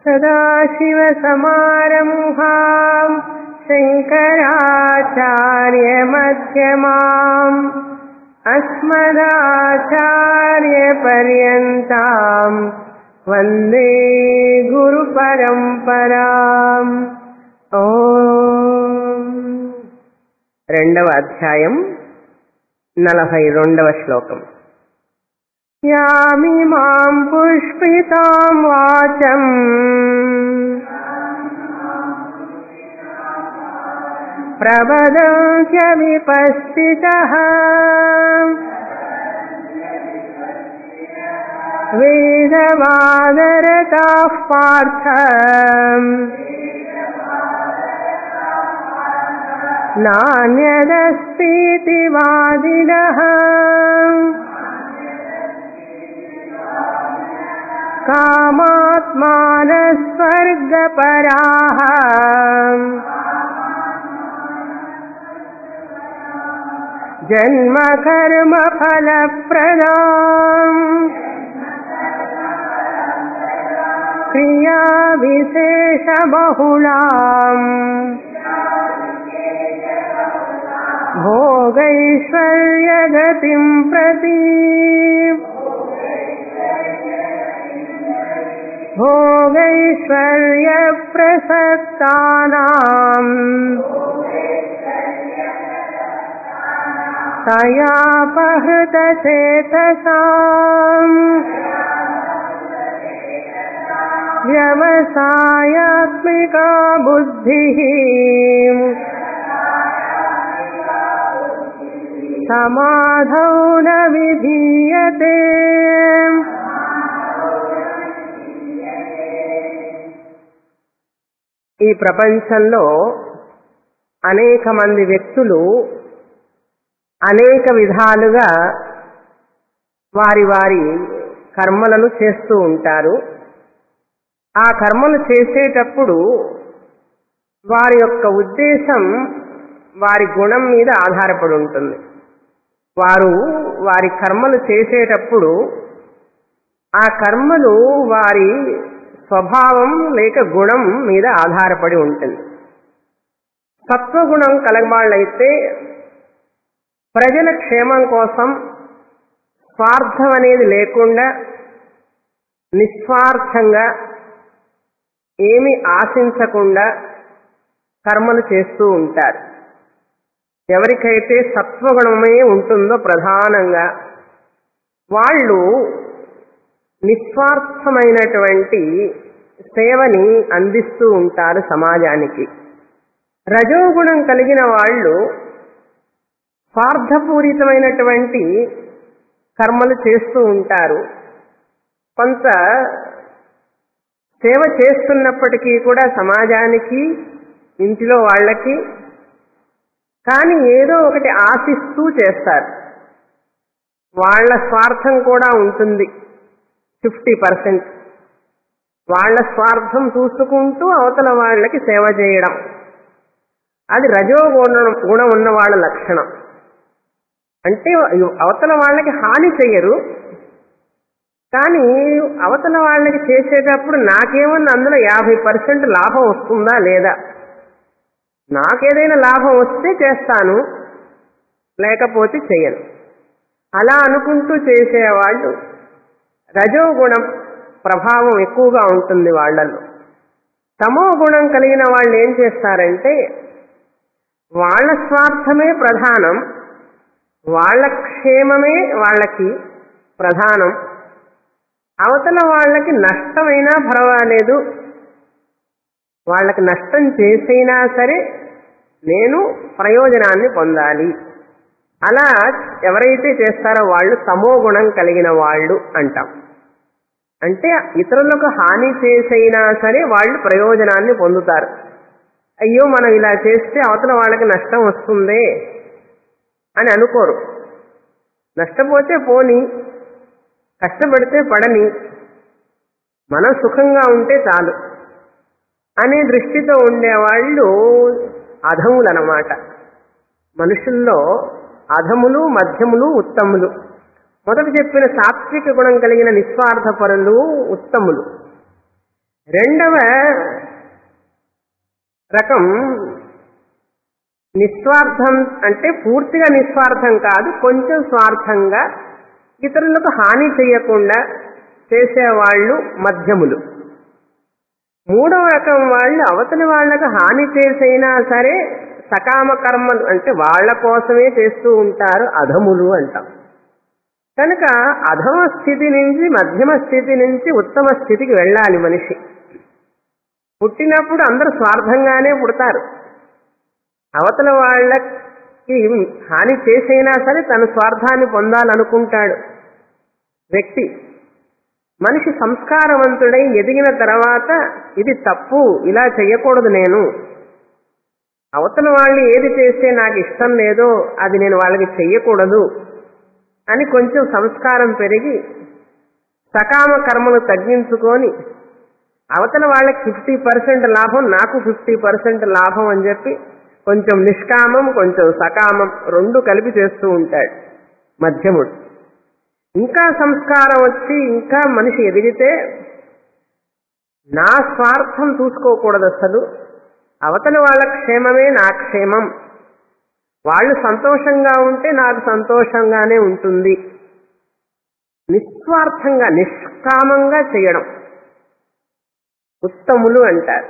सदाशिवसमारम्भाम् शङ्कराचार्यमध्यमाम् अस्मदाचार्यपर्यन्ताम् वन्दे గురుపరంపరాం ఓం రెండవ అధ్యాయం నలభై రెండవ శ్లోకం యామిమాం పుష్పితాం వాచం ప్రబదంత్య విపస్థిత వేదవాదరతాః పార్థ నాణ్యదస్तीति వాదినः కామాత్మానస్వర్గపరాः జన్మ కర్మ ఫలప్రదాం క్రియా విశేష బహుళాం భోగైశ్వర్యగతిం ప్రతి భోగైశ్వర్య ప్రసక్తానాం తయాపహృతచేతసాం వ్యవసాయాత్మికా బుద్ధి సమాధౌ న విధీయతే ఈ ప్రపంచంలో అనేక మంది వ్యక్తులు అనేక విధాలుగా వారి వారి కర్మలను చేస్తూ ఉంటారు ఆ కర్మలు చేసేటప్పుడు వారి యొక్క ఉద్దేశం వారి గుణం మీద ఆధారపడి ఉంటుంది వారు వారి కర్మలు చేసేటప్పుడు ఆ కర్మలు వారి స్వభావం లేక గుణం మీద ఆధారపడి ఉంటుంది సత్వగుణం కలగబాళ్ళైతే ప్రజల క్షేమం కోసం స్వార్థం అనేది లేకుండా నిస్వార్థంగా ఏమి ఆశించకుండా కర్మలు చేస్తూ ఉంటారు ఎవరికైతే సత్వగుణమే ఉంటుందో ప్రధానంగా వాళ్ళు నిస్వార్థమైనటువంటి సేవని అందిస్తూ ఉంటారు సమాజానికి రజోగుణం కలిగిన వాళ్ళు స్వార్థపూరితమైనటువంటి కర్మలు చేస్తూ ఉంటారు కొంత సేవ చేస్తున్నప్పటికీ కూడా సమాజానికి ఇంటిలో వాళ్ళకి కానీ ఏదో ఒకటి ఆశిస్తూ చేస్తారు వాళ్ళ స్వార్థం కూడా ఉంటుంది ఫిఫ్టీ పర్సెంట్ వాళ్ళ స్వార్థం చూసుకుంటూ అవతల వాళ్ళకి సేవ చేయడం అది రజో గుణం గుణం ఉన్న వాళ్ళ లక్షణం అంటే అవతల వాళ్ళకి హాని చెయ్యరు కానీ అవతల వాళ్ళకి చేసేటప్పుడు నాకేమన్నా అందులో యాభై పర్సెంట్ లాభం వస్తుందా లేదా నాకేదైనా లాభం వస్తే చేస్తాను లేకపోతే చెయ్యను అలా అనుకుంటూ చేసేవాళ్ళు రజోగుణం ప్రభావం ఎక్కువగా ఉంటుంది వాళ్ళల్లో తమో గుణం కలిగిన వాళ్ళు ఏం చేస్తారంటే వాళ్ళ స్వార్థమే ప్రధానం వాళ్ళ క్షేమమే వాళ్ళకి ప్రధానం అవతల వాళ్ళకి నష్టమైనా పర్వాలేదు వాళ్ళకి నష్టం చేసైనా సరే నేను ప్రయోజనాన్ని పొందాలి అలా ఎవరైతే చేస్తారో వాళ్ళు తమో గుణం కలిగిన వాళ్ళు అంటాం అంటే ఇతరులకు హాని చేసైనా సరే వాళ్ళు ప్రయోజనాన్ని పొందుతారు అయ్యో మనం ఇలా చేస్తే అవతల వాళ్ళకి నష్టం వస్తుందే అని అనుకోరు నష్టపోతే పోని కష్టపడితే పడని మనం సుఖంగా ఉంటే చాలు అనే దృష్టితో ఉండేవాళ్ళు అధములన్నమాట మనుషుల్లో అధములు మధ్యములు ఉత్తములు మొదట చెప్పిన సాత్విక గుణం కలిగిన నిస్వార్థపరులు ఉత్తములు రెండవ రకం నిస్వార్థం అంటే పూర్తిగా నిస్వార్థం కాదు కొంచెం స్వార్థంగా ఇతరులకు హాని చేయకుండా చేసేవాళ్ళు మధ్యములు మూడవ రకం వాళ్ళు అవతలి వాళ్లకు హాని చేసైనా సరే సకామ కర్మలు అంటే వాళ్ళ కోసమే చేస్తూ ఉంటారు అధములు అంటాం కనుక అధమ స్థితి నుంచి మధ్యమ స్థితి నుంచి ఉత్తమ స్థితికి వెళ్ళాలి మనిషి పుట్టినప్పుడు అందరూ స్వార్థంగానే పుడతారు అవతల వాళ్ళకి హాని చేసైనా సరే తన స్వార్థాన్ని పొందాలనుకుంటాడు వ్యక్తి మనిషి సంస్కారవంతుడై ఎదిగిన తర్వాత ఇది తప్పు ఇలా చెయ్యకూడదు నేను అవతల వాళ్ళు ఏది చేస్తే నాకు ఇష్టం లేదో అది నేను వాళ్ళకి చెయ్యకూడదు అని కొంచెం సంస్కారం పెరిగి సకామ కర్మలు తగ్గించుకొని అవతల వాళ్ళకి ఫిఫ్టీ పర్సెంట్ లాభం నాకు ఫిఫ్టీ పర్సెంట్ లాభం అని చెప్పి కొంచెం నిష్కామం కొంచెం సకామం రెండు కలిపి చేస్తూ ఉంటాడు మధ్యముడు ఇంకా సంస్కారం వచ్చి ఇంకా మనిషి ఎదిగితే నా స్వార్థం చూసుకోకూడదు అసలు అవతల వాళ్ళ క్షేమమే నా క్షేమం వాళ్ళు సంతోషంగా ఉంటే నాకు సంతోషంగానే ఉంటుంది నిస్వార్థంగా నిష్కామంగా చేయడం ఉత్తములు అంటారు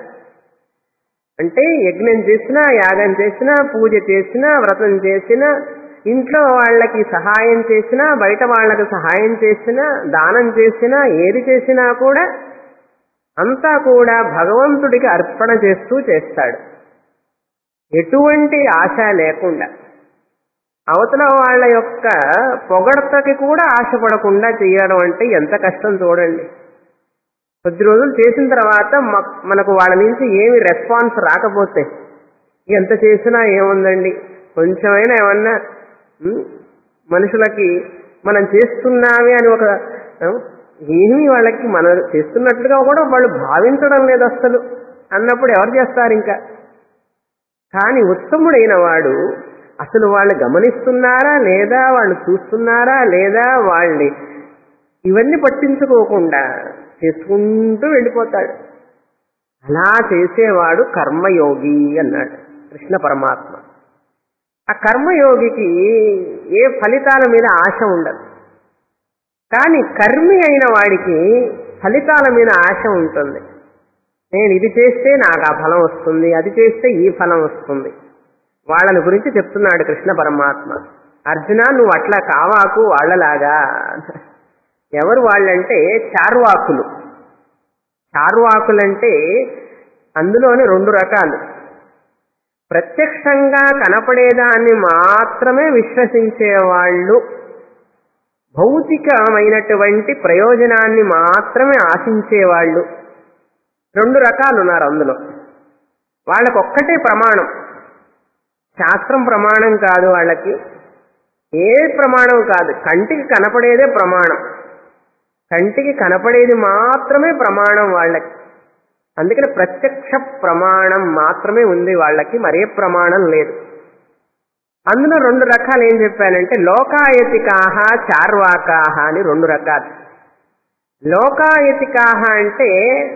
అంటే యజ్ఞం చేసినా యాగం చేసినా పూజ చేసినా వ్రతం చేసినా ఇంట్లో వాళ్ళకి సహాయం చేసినా బయట వాళ్ళకి సహాయం చేసినా దానం చేసినా ఏది చేసినా కూడా అంతా కూడా భగవంతుడికి అర్పణ చేస్తూ చేస్తాడు ఎటువంటి ఆశ లేకుండా అవతల వాళ్ళ యొక్క పొగడతకి కూడా ఆశపడకుండా చేయడం అంటే ఎంత కష్టం చూడండి కొద్ది రోజులు చేసిన తర్వాత మనకు వాళ్ళ నుంచి ఏమి రెస్పాన్స్ రాకపోతే ఎంత చేసినా ఏముందండి కొంచెమైనా ఏమన్నా మనుషులకి మనం చేస్తున్నామే అని ఒక ఏమీ వాళ్ళకి మనం చేస్తున్నట్లుగా కూడా వాళ్ళు భావించడం లేదు అసలు అన్నప్పుడు ఎవరు చేస్తారు ఇంకా కానీ ఉత్తముడైన వాడు అసలు వాళ్ళు గమనిస్తున్నారా లేదా వాళ్ళు చూస్తున్నారా లేదా వాళ్ళని ఇవన్నీ పట్టించుకోకుండా చేసుకుంటూ వెళ్ళిపోతాడు అలా చేసేవాడు కర్మయోగి అన్నాడు కృష్ణ పరమాత్మ ఆ కర్మయోగికి ఏ ఫలితాల మీద ఆశ ఉండదు కానీ కర్మి అయిన వాడికి ఫలితాల మీద ఆశ ఉంటుంది నేను ఇది చేస్తే నాకు ఆ ఫలం వస్తుంది అది చేస్తే ఈ ఫలం వస్తుంది వాళ్ళని గురించి చెప్తున్నాడు కృష్ణ పరమాత్మ అర్జున నువ్వు అట్లా కావాకు వాళ్ళలాగా ఎవరు వాళ్ళంటే చార్వాకులు చార్వాకులంటే అందులోని రెండు రకాలు ప్రత్యక్షంగా కనపడేదాన్ని మాత్రమే విశ్వసించే వాళ్ళు భౌతికమైనటువంటి ప్రయోజనాన్ని మాత్రమే ఆశించేవాళ్ళు రెండు రకాలు ఉన్నారు అందులో వాళ్ళకొక్కటే ప్రమాణం శాస్త్రం ప్రమాణం కాదు వాళ్ళకి ఏ ప్రమాణం కాదు కంటికి కనపడేదే ప్రమాణం కంటికి కనపడేది మాత్రమే ప్రమాణం వాళ్ళకి అందుకని ప్రత్యక్ష ప్రమాణం మాత్రమే ఉంది వాళ్ళకి మరే ప్రమాణం లేదు అందులో రెండు రకాలు ఏం చెప్పానంటే లోకాయతికాహ చార్వాకాహ అని రెండు రకాలు లోకాయతికాహ అంటే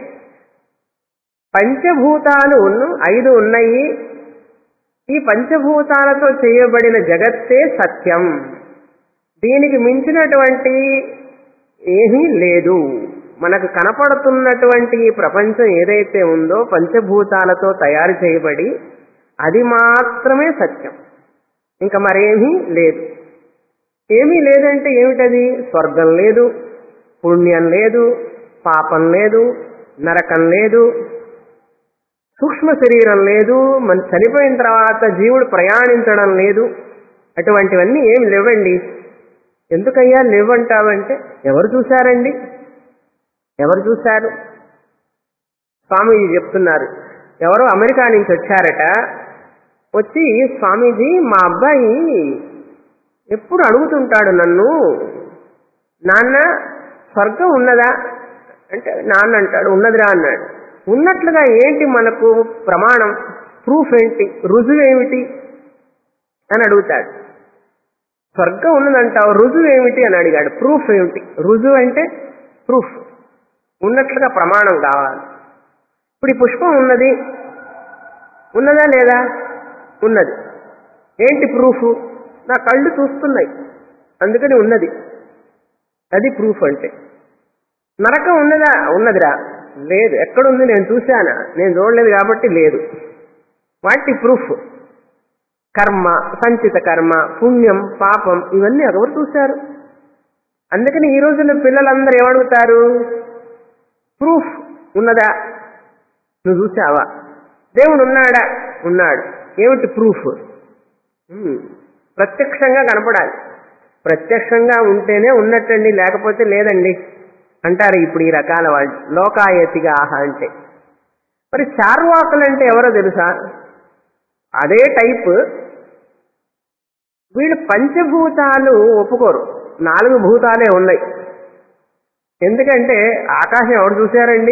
పంచభూతాలు ఉన్న ఐదు ఉన్నాయి ఈ పంచభూతాలతో చేయబడిన జగత్తే సత్యం దీనికి మించినటువంటి ఏమీ లేదు మనకు కనపడుతున్నటువంటి ఈ ప్రపంచం ఏదైతే ఉందో పంచభూతాలతో తయారు చేయబడి అది మాత్రమే సత్యం ఇంకా మరేమీ లేదు ఏమీ లేదంటే ఏమిటది స్వర్గం లేదు పుణ్యం లేదు పాపం లేదు నరకం లేదు సూక్ష్మ శరీరం లేదు మన చనిపోయిన తర్వాత జీవుడు ప్రయాణించడం లేదు అటువంటివన్నీ ఏం లేవండి ఎందుకయ్యా లేవంటావంటే ఎవరు చూశారండి ఎవరు చూశారు స్వామీజీ చెప్తున్నారు ఎవరో అమెరికా నుంచి వచ్చారట వచ్చి స్వామీజీ మా అబ్బాయి ఎప్పుడు అడుగుతుంటాడు నన్ను నాన్న స్వర్గం ఉన్నదా అంటే నాన్న అంటాడు ఉన్నదిరా అన్నాడు ఉన్నట్లుగా ఏంటి మనకు ప్రమాణం ప్రూఫ్ ఏంటి రుజువు ఏమిటి అని అడుగుతాడు స్వర్గం ఉన్నదంటావు రుజువు ఏమిటి అని అడిగాడు ప్రూఫ్ ఏమిటి రుజువు అంటే ప్రూఫ్ ఉన్నట్లుగా ప్రమాణం కావాలి ఇప్పుడు ఈ పుష్పం ఉన్నది ఉన్నదా లేదా ఉన్నది ఏంటి ప్రూఫ్ నా కళ్ళు చూస్తున్నాయి అందుకని ఉన్నది అది ప్రూఫ్ అంటే నరకం ఉన్నదా ఉన్నదిరా లేదు ఎక్కడుంది నేను చూశానా నేను చూడలేదు కాబట్టి లేదు వాటి ప్రూఫ్ కర్మ సంచిత కర్మ పుణ్యం పాపం ఇవన్నీ ఎవరు చూశారు అందుకని ఈ రోజుల్లో పిల్లలందరూ ఏమడుగుతారు ప్రూఫ్ ఉన్నదా నువ్వు చూసావా దేవుడు ఉన్నాడా ఉన్నాడు ఏమిటి ప్రూఫ్ ఉమ్, ప్రత్యక్షంగా కనపడాలి ప్రత్యక్షంగా ఉంటేనే ఉన్నట్టండి లేకపోతే లేదండి అంటారు ఇప్పుడు ఈ రకాల వాళ్ళు లోకాయతిగా ఆహ అంటే మరి చార్వాకులు అంటే ఎవరో తెలుసా అదే టైప్ వీళ్ళు పంచభూతాలు ఒప్పుకోరు నాలుగు భూతాలే ఉన్నాయి ఎందుకంటే ఆకాశం ఎవరు చూశారండి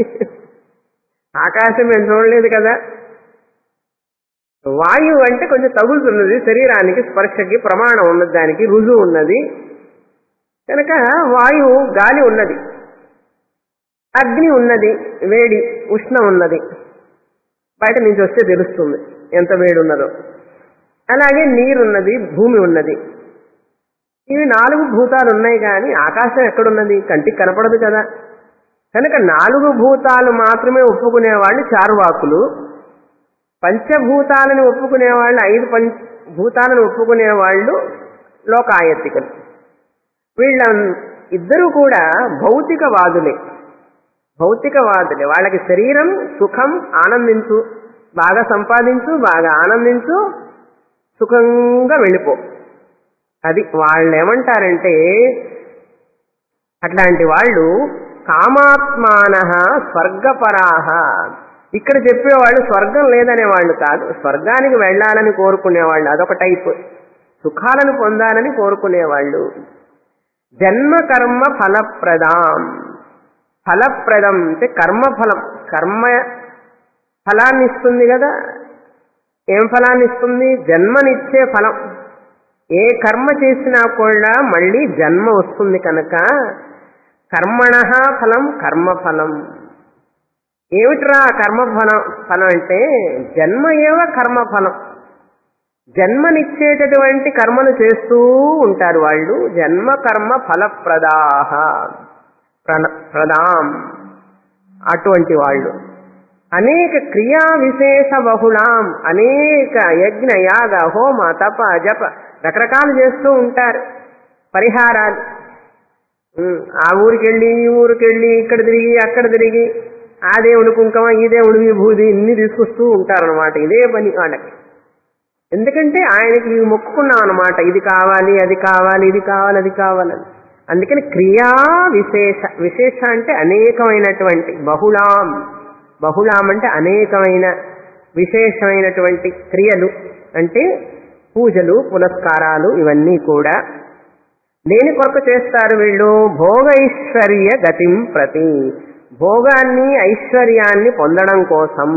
ఆకాశం మేము చూడలేదు కదా వాయువు అంటే కొంచెం తగులుతున్నది శరీరానికి స్పర్శకి ప్రమాణం ఉన్నది దానికి రుజువు ఉన్నది కనుక వాయువు గాలి ఉన్నది అగ్ని ఉన్నది వేడి ఉష్ణం ఉన్నది బయట నుంచి వస్తే తెలుస్తుంది ఎంత వేడి ఉన్నదో అలాగే నీరున్నది భూమి ఉన్నది ఇవి నాలుగు భూతాలు ఉన్నాయి కానీ ఆకాశం ఎక్కడున్నది కంటికి కనపడదు కదా కనుక నాలుగు భూతాలు మాత్రమే ఒప్పుకునే వాళ్ళు చారువాకులు పంచభూతాలను ఒప్పుకునే వాళ్ళు ఐదు పంచ భూతాలను ఒప్పుకునే వాళ్ళు లోకాయతికలు వీళ్ళ ఇద్దరు కూడా భౌతికవాదులే భౌతికవాదులే వాళ్ళకి శరీరం సుఖం ఆనందించు బాగా సంపాదించు బాగా ఆనందించు సుఖంగా వెళ్ళిపో అది వాళ్ళు ఏమంటారంటే అట్లాంటి వాళ్ళు కామాత్మాన స్వర్గపరాహ ఇక్కడ చెప్పేవాళ్ళు స్వర్గం లేదనే వాళ్ళు కాదు స్వర్గానికి వెళ్ళాలని కోరుకునేవాళ్ళు అదొక టైప్ సుఖాలను పొందాలని కోరుకునేవాళ్ళు జన్మ కర్మ ఫలప్రదాం ఫలప్రదం అంటే కర్మఫలం కర్మ ఫలాన్ని ఇస్తుంది కదా ఏం ఫలాన్ని ఇస్తుంది జన్మనిచ్చే ఫలం ఏ కర్మ చేసినా కూడా మళ్ళీ జన్మ వస్తుంది కనుక కర్మణ ఫలం కర్మఫలం ఏమిట్రా కర్మఫలం ఫలం అంటే జన్మ ఏవ కర్మఫలం జన్మనిచ్చేటటువంటి కర్మను చేస్తూ ఉంటారు వాళ్ళు జన్మ కర్మ ఫలప్రదాహ ప్ర- ప్రదాం అటువంటి వాళ్ళు అనేక క్రియా విశేష బహుళాం అనేక యజ్ఞ యాగ హోమ తప జప రకరకాలు చేస్తూ ఉంటారు పరిహారాలు ఉమ్, ఆ ఊరికెళ్ళి ఈ ఊరికెళ్ళి ఇక్కడ తిరిగి అక్కడ తిరిగి ఆ దేవుడి కుంకమ ఈ దేవుడి విభూది ఇన్ని తీసుకొస్తూ ఉంటారనమాట ఇదే పని వాళ్ళకి ఎందుకంటే ఆయనకి ఇవి మొక్కుకున్నాం అనమాట ఇది కావాలి అది కావాలి ఇది కావాలి అది కావాలని అందుకని క్రియా విశేష విశేష అంటే అనేకమైనటువంటి బహుళాం బహుళాం అంటే అనేకమైన విశేషమైనటువంటి క్రియలు అంటే పూజలు పునస్కారాలు ఇవన్నీ కూడా దేని కొరకు చేస్తారు వీళ్ళు భోగైశ్వర్య గతిం ప్రతి భోగాన్ని ఐశ్వర్యాన్ని పొందడం కోసం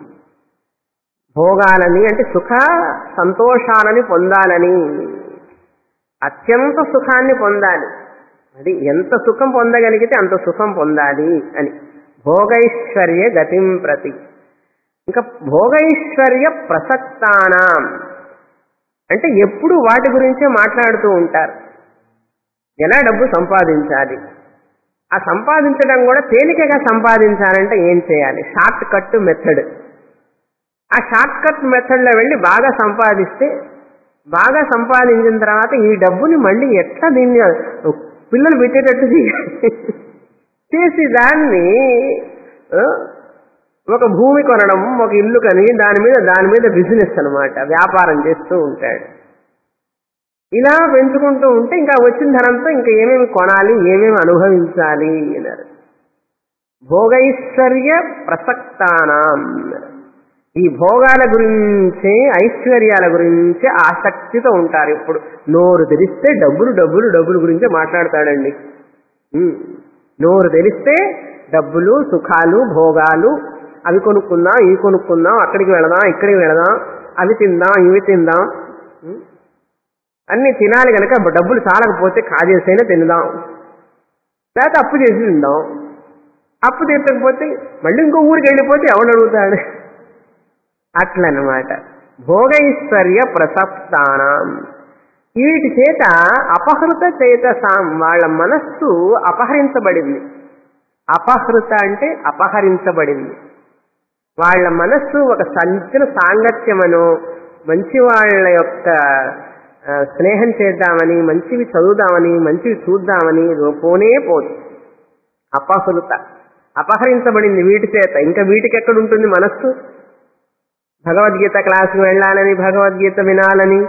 భోగాలని అంటే సుఖ సంతోషాలని పొందాలని అత్యంత సుఖాన్ని పొందాలి అది ఎంత సుఖం పొందగలిగితే అంత సుఖం పొందాలి అని భోగైశ్వర్య గతిం ప్రతి ఇంకా భోగైశ్వర్య ప్రసక్తానం అంటే ఎప్పుడు వాటి గురించే మాట్లాడుతూ ఉంటారు ఎలా డబ్బు సంపాదించాలి ఆ సంపాదించడం కూడా తేలికగా సంపాదించాలంటే ఏం చేయాలి షార్ట్ కట్ మెథడ్ ఆ షార్ట్ కట్ మెథడ్లో వెళ్ళి బాగా సంపాదిస్తే బాగా సంపాదించిన తర్వాత ఈ డబ్బుని మళ్ళీ ఎట్లా దీన్ని పిల్లలు పెట్టేటట్టు చేయాలి. చేసి దాన్ని ఆ, ఒక భూమి కొనడం ఒక ఇల్లు కొని దాని మీద దాని మీద బిజినెస్ అన్నమాట వ్యాపారం చేస్తూ ఉంటాడు ఇలా పెంచుకుంటూ ఉంటే ఇంకా వచ్చిన ధనంతో ఇంకా ఏమేమి కొనాలి ఏమేమి అనుభవించాలి అన్నారు భోగైశ్వర్య ప్రసక్తానం ఈ భోగాల గురించే ఐశ్వర్యాల గురించే ఆసక్తితో ఉంటారు ఇప్పుడు నోరు తెలిస్తే డబ్బులు డబ్బులు డబ్బులు గురించే మాట్లాడతాడండి ఉమ్. నోరు తెలిస్తే డబ్బులు సుఖాలు భోగాలు అవి కొనుక్కుందాం ఇవి కొనుక్కుందాం అక్కడికి వెళదాం ఇక్కడికి వెళదాం అవి తిందాం ఇవి తిందాం ఉమ్. అన్ని తినాలి కనుక డబ్బులు చాలకపోతే కాజేసైనా తిందాం లేకపోతే అప్పు చేసి తిందాం అప్పు తీర్చకపోతే మళ్ళీ ఇంకో ఊరికి వెళ్ళిపోతే ఎవడు అడుగుతాడు అట్లనమాట భోగైశ్వర్య ప్రసప్తానం వీటి చేత అపహృత చేతసాం వాళ్ళ మనస్సు అపహరించబడింది అపహృత అంటే అపహరించబడింది వాళ్ళ మనస్సు ఒక సంచన సాంగత్యమనో మంచి వాళ్ళ యొక్క ఆ, స్నేహం చేద్దామని మంచివి చదువుదామని మంచివి చూద్దామని పోనే పోదు అపహృత అపహరించబడింది వీటి చేత ఇంకా వీటికి ఎక్కడ ఉంటుంది మనస్సు భగవద్గీత క్లాసుకు వెళ్ళాలని భగవద్గీత వినాలని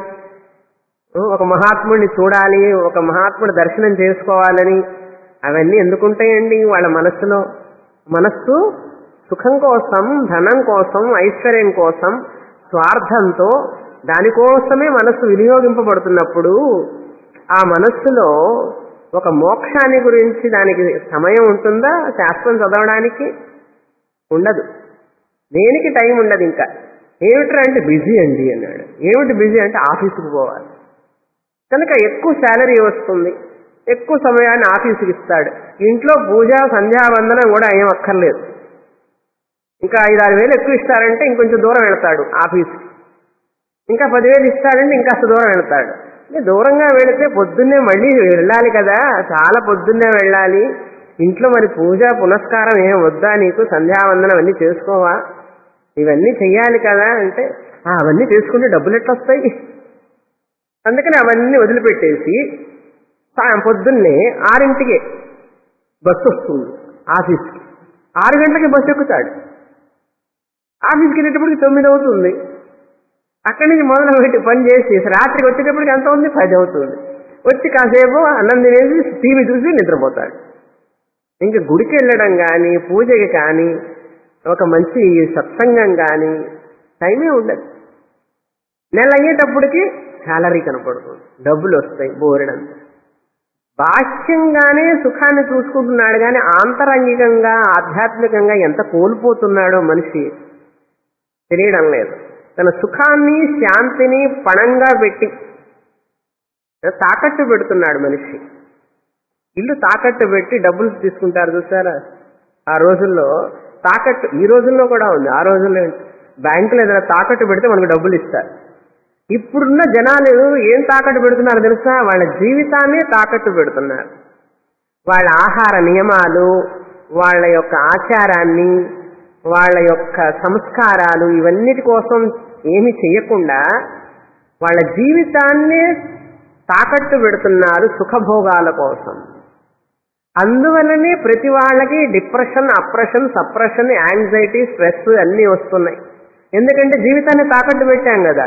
ఒక మహాత్ముడిని చూడాలి ఒక మహాత్ముడి దర్శనం చేసుకోవాలని అవన్నీ ఎందుకుంటాయండి వాళ్ళ మనస్సులో మనస్సు సుఖం కోసం ధనం కోసం ఐశ్వర్యం కోసం స్వార్థంతో దానికోసమే మనస్సు వినియోగింపబడుతున్నప్పుడు ఆ మనస్సులో ఒక మోక్షాన్ని గురించి దానికి సమయం ఉంటుందా శాస్త్రం చదవడానికి ఉండదు దేనికి టైం ఉండదు ఇంకా ఏమిట్రా అంటే బిజీ అండి అన్నాడు ఏమిటి బిజీ అంటే ఆఫీసుకు పోవాలి కనుక ఎక్కువ శాలరీ వస్తుంది ఎక్కువ సమయాన్ని ఆఫీసుకి ఇస్తాడు ఇంట్లో పూజ సంధ్యావందనం కూడా ఏం అక్కర్లేదు ఇంకా ఐదు ఆరు వేలు ఎక్కువ ఇస్తారంటే ఇంకొంచెం దూరం వెళ్తాడు ఆఫీస్కి ఇంకా పదివేలు ఇస్తాడంటే ఇంకాస్త దూరం వెళ్తాడు అంటే దూరంగా వెళితే పొద్దున్నే మళ్ళీ వెళ్ళాలి కదా చాలా పొద్దున్నే వెళ్ళాలి ఇంట్లో మరి పూజ పునస్కారం ఏం వద్దా నీకు సంధ్యావందనం అన్నీ చేసుకోవా ఇవన్నీ చెయ్యాలి కదా అంటే "ఆ, అవన్నీ చేసుకుంటే డబ్బులు ఎట్లా వస్తాయి అందుకని అవన్నీ వదిలిపెట్టేసి సా- పొద్దున్నే ఆరింటికి బస్సు వస్తుంది ఆఫీస్కి ఆరు గంటలకి బస్సు ఎక్కుతాడు ఆఫీస్కి వెళ్ళేటప్పటికి తొమ్మిది అవుతుంది అక్కడి నుంచి మొదలు పెట్టి పని చేసి రాత్రికి వచ్చేటప్పటికి ఎంత ఉంది పది అవుతుంది వచ్చి కాసేపు అన్నం తినేసి టీవీ చూసి నిద్రపోతాడు ఇంకా గుడికి వెళ్ళడం కానీ పూజకి కానీ ఒక మంచి సత్సంగం కానీ టైమే ఉండదు నెల అయ్యేటప్పటికి శాలరీ కనపడుతుంది డబ్బులు వస్తాయి బోరెడంత బాహ్యంగానే సుఖాన్ని చూసుకుంటున్నాడు కానీ ఆంతరంగికంగా ఆధ్యాత్మికంగా ఎంత కోల్పోతున్నాడో మనిషి తెలియడం లేదు తన సుఖాన్ని శాంతిని పణంగా పెట్టి తాకట్టు పెడుతున్నాడు మనిషి ఇల్లు తాకట్టు పెట్టి డబ్బులు తీసుకుంటారు చూసారా ఆ రోజుల్లో తాకట్టు ఈ రోజుల్లో కూడా ఉంది ఆ రోజుల్లో బ్యాంకులో ఏదైనా తాకట్టు పెడితే మనకు డబ్బులు ఇస్తారు ఇప్పుడున్న జనాలు ఏం తాకట్టు పెడుతున్నారో తెలుసా వాళ్ళ జీవితాన్నే తాకట్టు పెడుతున్నారు వాళ్ళ ఆహార నియమాలు వాళ్ళ యొక్క ఆచారాన్ని వాళ్ళ యొక్క సంస్కారాలు ఇవన్నిటి కోసం ఏమి చేయకుండా వాళ్ళ జీవితాన్నే తాకట్టు పెడుతున్నారు సుఖభోగాల కోసం అందువల్లనే ప్రతి వాళ్ళకి depression oppression suppression anxiety stress అన్నీ వస్తున్నాయి ఎందుకంటే జీవితాన్ని తాకట్టు పెట్టాం కదా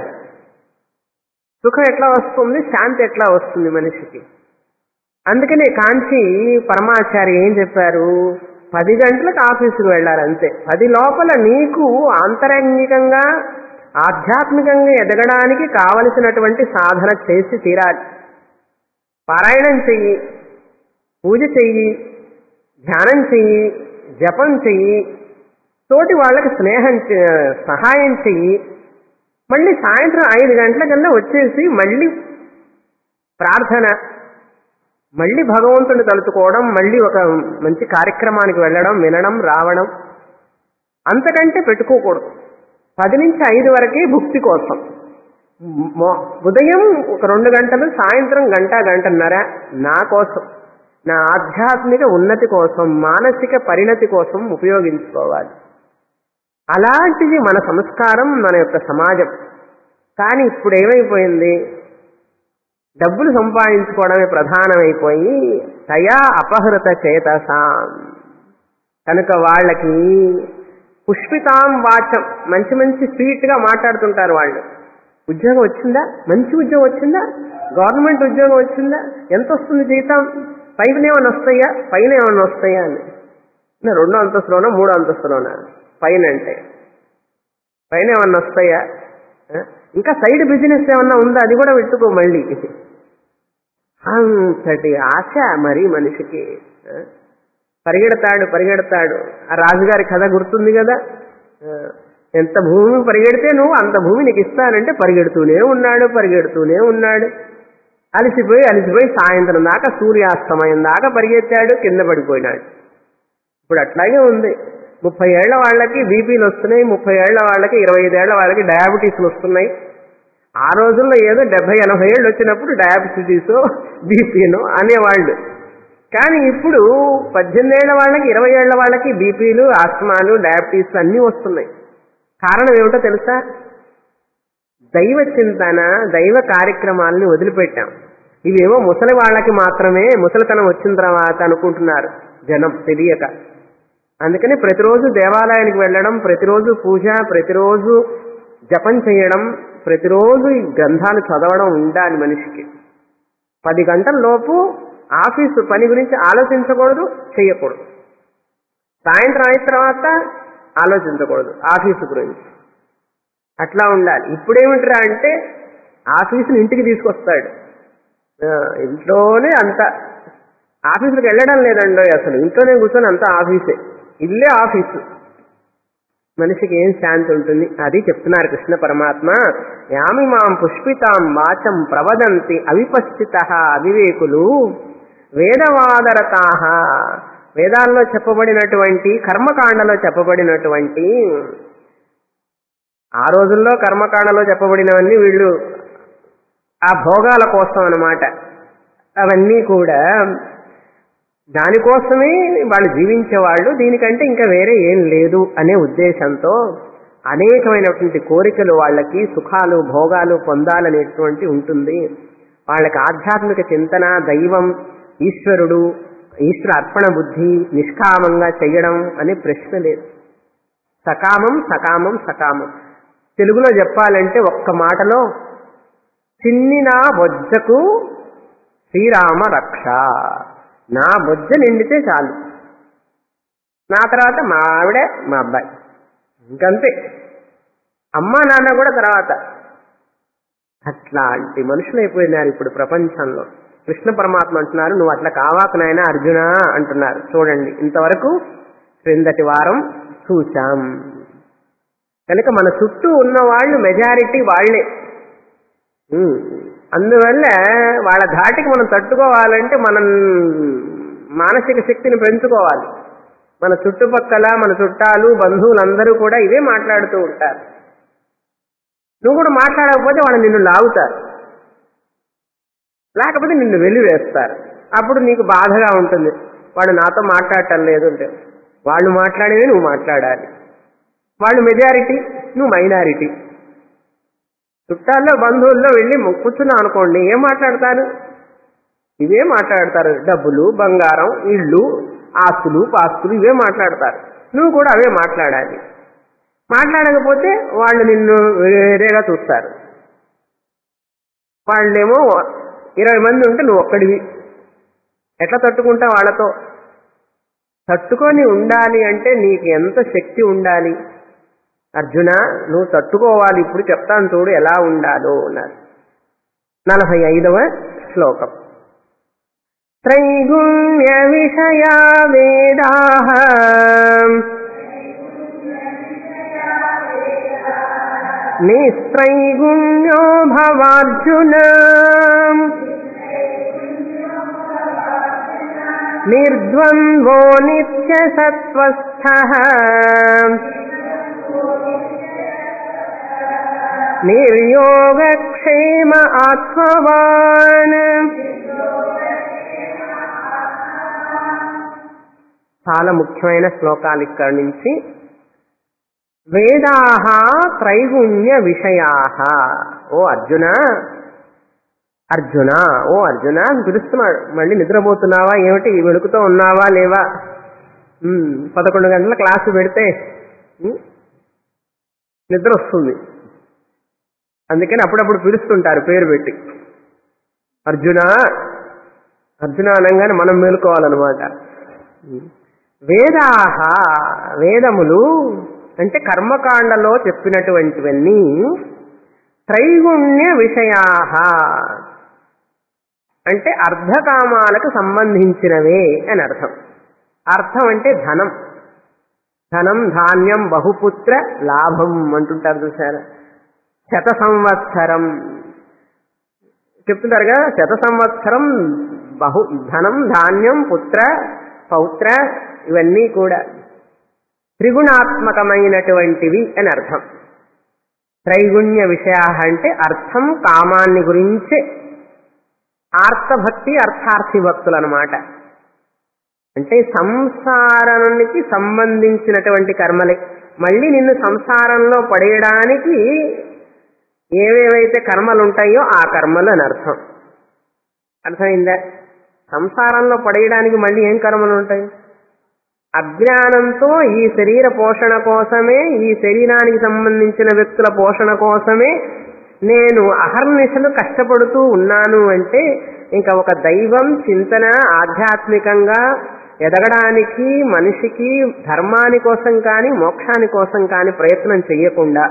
సుఖం ఎట్లా వస్తుంది శాంతి ఎట్లా వస్తుంది మనిషికి అందుకనే కాంచి పరమాచారి ఏం చెప్పారు పది గంటలకు ఆఫీసుకు వెళ్ళాలి అంతే పది లోపల నీకు ఆంతరంగికంగా ఆధ్యాత్మికంగా ఎదగడానికి కావలసినటువంటి సాధన చేసి తీరాలి పారాయణం చెయ్యి పూజ చెయ్యి ధ్యానం చెయ్యి జపం చెయ్యి తోటి వాళ్ళకి స్నేహం చే- సహాయం చెయ్యి మళ్ళీ సాయంత్రం ఐదు గంటలకల్లా వచ్చేసి మళ్ళీ ప్రార్థన మళ్ళీ భగవంతుని తలుచుకోవడం మళ్ళీ ఒక మంచి కార్యక్రమానికి వెళ్ళడం వినడం రావడం అంతకంటే పెట్టుకోకూడదు పది నుంచి ఐదు వరకే భుక్తి కోసం మొ- ఉదయం ఒక రెండు గంటలు సాయంత్రం గంట గంటన్నర నా కోసం నా ఆధ్యాత్మిక ఉన్నతి కోసం మానసిక పరిణతి కోసం ఉపయోగించుకోవాలి అలాంటిది మన సంస్కారం మన యొక్క సమాజం కానీ ఇప్పుడు ఏమైపోయింది డబ్బులు సంపాదించుకోవడమే ప్రధానమైపోయి తయా అపహృత చేతసాం కనుక వాళ్ళకి పుష్పితాం వాచం మంచి మంచి స్వీట్ గా మాట్లాడుతుంటారు వాళ్ళు ఉద్యోగం వచ్చిందా మంచి ఉద్యోగం వచ్చిందా గవర్నమెంట్ ఉద్యోగం వచ్చిందా ఎంత వస్తుంది జీతం పైన ఏమైనా వస్తాయా పైన ఏమైనా వస్తాయా అని నా రెండో అంతస్తులోనా మూడో అంతస్తులోనా పైన అంటే పైన ఏమన్నా వస్తాయా ఆ? ఇంకా సైడ్ బిజినెస్ ఏమన్నా ఉందా అది కూడా పెట్టుకో మళ్ళీ అంతటి ఆశ మరి మనిషికి ఆ? పరిగెడతాడు పరిగెడతాడు ఆ రాజుగారి కథ గుర్తుంది కదా ఆ, ఎంత భూమి పరిగెడితే నువ్వు అంత భూమి నీకు ఇస్తానంటే పరిగెడుతూనే ఉన్నాడు పరిగెడుతూనే ఉన్నాడు అలసిపోయి అలసిపోయి సాయంత్రం దాకా సూర్యాస్తమయం దాకా పరిగెత్తాడు కింద పడిపోయినాడు ఇప్పుడు అట్లాగే ఉంది ముప్పై ఏళ్ల వాళ్ళకి బీపీలు వస్తున్నాయి ముప్పై ఏళ్ల వాళ్ళకి ఇరవై ఐదేళ్ల వాళ్ళకి డయాబెటీస్లు వస్తున్నాయి ఆ రోజుల్లో ఏదో డెబ్బై ఎనభై ఏళ్ళు వచ్చినప్పుడు డయాబెటీస్ బీపీను అనేవాళ్ళు కానీ ఇప్పుడు పద్దెనిమిది ఏళ్ల వాళ్ళకి ఇరవై ఏళ్ల వాళ్ళకి బీపీలు ఆస్మాలు డయాబెటీస్ అన్నీ వస్తున్నాయి కారణం ఏమిటో తెలుసా దైవ చింతన దైవ కార్యక్రమాలని వదిలిపెట్టాం ఇవేమో ముసలి వాళ్ళకి మాత్రమే ముసలితనం వచ్చిన తర్వాత అనుకుంటున్నారు జనం తెలియక అందుకని ప్రతిరోజు దేవాలయానికి వెళ్ళడం ప్రతిరోజు పూజ ప్రతిరోజు జపం చేయడం ప్రతిరోజు ఈ గ్రంథాలు చదవడం ఉండాలి మనిషికి పది గంటల లోపు ఆఫీసు పని గురించి ఆలోచించకూడదు చేయకూడదు సాయంత్రం అయిన తర్వాత ఆలోచించకూడదు ఆఫీసు గురించి అట్లా ఉండాలి ఇప్పుడేమిట్రా అంటే ఆఫీసుని ఇంటికి తీసుకొస్తాడు ఆ, ఇంట్లోనే అంత ఆఫీసులకు వెళ్ళడం లేదండో అసలు ఇంట్లోనే కూర్చొని అంత ఆఫీసే ఇల్లే ఆఫీసు మనిషికి ఏం శాంతి ఉంటుంది అది చెప్తున్నారు కృష్ణ పరమాత్మ యామి మాం పుష్పితాం వాచం ప్రవదంతి అవిపస్థిత అవివేకులు వేదవాదరతా వేదాల్లో చెప్పబడినటువంటి కర్మకాండలో చెప్పబడినటువంటి ఆ రోజుల్లో కర్మకాండలో చెప్పబడినవన్నీ వీళ్ళు ఆ భోగాల కోసం అన్నమాట అవన్నీ కూడా దానికోసమే వాళ్ళు జీవించేవాళ్ళు దీనికంటే ఇంకా వేరే ఏం లేదు అనే ఉద్దేశంతో అనేకమైనటువంటి కోరికలు వాళ్ళకి సుఖాలు భోగాలు పొందాలనేటువంటి ఉంటుంది వాళ్ళకి ఆధ్యాత్మిక చింతన దైవం ఈశ్వరుడు ఈశ్వర అర్పణ బుద్ధి నిష్కామంగా చెయ్యడం అనే ప్రశ్న లేదు సకామం సకామం సకామం తెలుగులో చెప్పాలంటే ఒక్క మాటలో చిన్ని నా బొజ్జకు శ్రీరామ రక్ష నా బొజ్జ నిండితే చాలు నా తర్వాత మా ఆవిడ మా అబ్బాయి ఇంకంతే అమ్మా నాన్న కూడా తర్వాత అట్లాంటి మనుషులు అయిపోయినారు ఇప్పుడు ప్రపంచంలో కృష్ణ పరమాత్మ అంటున్నారు నువ్వు అట్లా కావాకు నాయన అర్జున అంటున్నారు చూడండి ఇంతవరకు క్రిందటి వారం చూశాం కనుక మన చుట్టూ ఉన్న వాళ్ళు మెజారిటీ వాళ్లే ఉమ్. అందువల్ల వాళ్ళ ధాటికి మనం తట్టుకోవాలంటే మనం మానసిక శక్తిని పెంచుకోవాలి మన చుట్టుపక్కల మన చుట్టాలు బంధువులందరూ కూడా ఇవే మాట్లాడుతూ ఉంటారు నువ్వు కూడా మాట్లాడకపోతే వాళ్ళు నిన్ను లాగుతారు లేకపోతే నిన్ను వెలివేస్తారు అప్పుడు నీకు బాధగా ఉంటుంది వాడు నాతో మాట్లాడటం లేదు అంటే వాళ్ళు మాట్లాడేవి నువ్వు మాట్లాడాలి వాళ్ళు మెజారిటీ నువ్వు మైనారిటీ చుట్టాల్లో బంధువుల్లో వెళ్ళి కూర్చున్నావు అనుకోండి ఏం మాట్లాడతారు ఇవే మాట్లాడతారు డబ్బులు బంగారం ఇళ్ళు ఆస్తులు పాస్తులు ఇవే మాట్లాడతారు నువ్వు కూడా అవే మాట్లాడాలి మాట్లాడకపోతే వాళ్ళు నిన్ను వేరేగా చూస్తారు వాళ్ళేమో ఇరవై మంది ఉంటే నువ్వు ఒక్కడివి ఎట్లా తట్టుకుంటావు వాళ్ళతో తట్టుకొని ఉండాలి అంటే నీకు ఎంత శక్తి ఉండాలి అర్జున నువ్వు తట్టుకోవాలి ఇప్పుడు చెప్తాను చూడు ఎలా ఉండాలో అన్నారు నలభై ఐదవ శ్లోకం త్రైగుణ్య విషయా వేదా నిస్త్రైగుణ్యో భవార్జున నిర్ద్వంద్వో నిత్య సత్వస్థ నిర్యోగక్షేమ ఆత్మవాన్ చాలా ముఖ్యమైన శ్లోకాలు ఇక్కడి నుంచి వేదాహ త్రైగుణ్య విషయా ఓ అర్జున అర్జున ఓ అర్జున అని పిలుస్తున్నాడు మళ్ళీ నిద్రపోతున్నావా ఏమిటి వెళుకుతూ ఉన్నావా లేవా ఉమ్, పదకొండు గంటల క్లాసు పెడితే ఉమ్, నిద్ర వస్తుంది అందుకని అప్పుడప్పుడు పిలుస్తుంటారు పేరు పెట్టి అర్జున అర్జున అనగానే మనం మేలుకోవాలన్నమాట వేదాహ వేదములు అంటే కర్మకాండలో చెప్పినటువంటివన్నీ త్రైగుణ్య విషయాహ అంటే అర్ధకామాలకు సంబంధించినవే అని అర్థం అర్థం అంటే ధనం ధనం ధాన్యం బహుపుత్ర లాభం అంటుంటారు చూసారా శత సంవత్సరం చెప్తుంటారు కదా శత సంవత్సరం బహు ధనం ధాన్యం పుత్ర పౌత్ర ఇవన్నీ కూడా త్రిగుణాత్మకమైనటువంటివి అని అర్థం త్రైగుణ్య విషయ అంటే అర్థం కామాన్ని గురించే ఆర్తభక్తి అర్థార్థి భక్తులు అనమాట అంటే సంసారానికి సంబంధించినటువంటి కర్మలే మళ్ళీ నిన్ను సంసారంలో పడేయడానికి ఏవేవైతే కర్మలు ఉంటాయో ఆ కర్మలు అని అర్థం అర్థమైందా సంసారంలో పడేయడానికి మళ్ళీ ఏం కర్మలు ఉంటాయి అజ్ఞానంతో ఈ శరీర పోషణ కోసమే ఈ శరీరానికి సంబంధించిన వ్యక్తుల పోషణ కోసమే నేను అహర్నిశలు కష్టపడుతూ ఉన్నాను అంటే ఇంకా ఒక దైవం చింతన ఆధ్యాత్మికంగా ఎదగడానికి మనిషికి ధర్మాని కోసం కానీ మోక్షాని కోసం కానీ ప్రయత్నం చెయ్యకుండా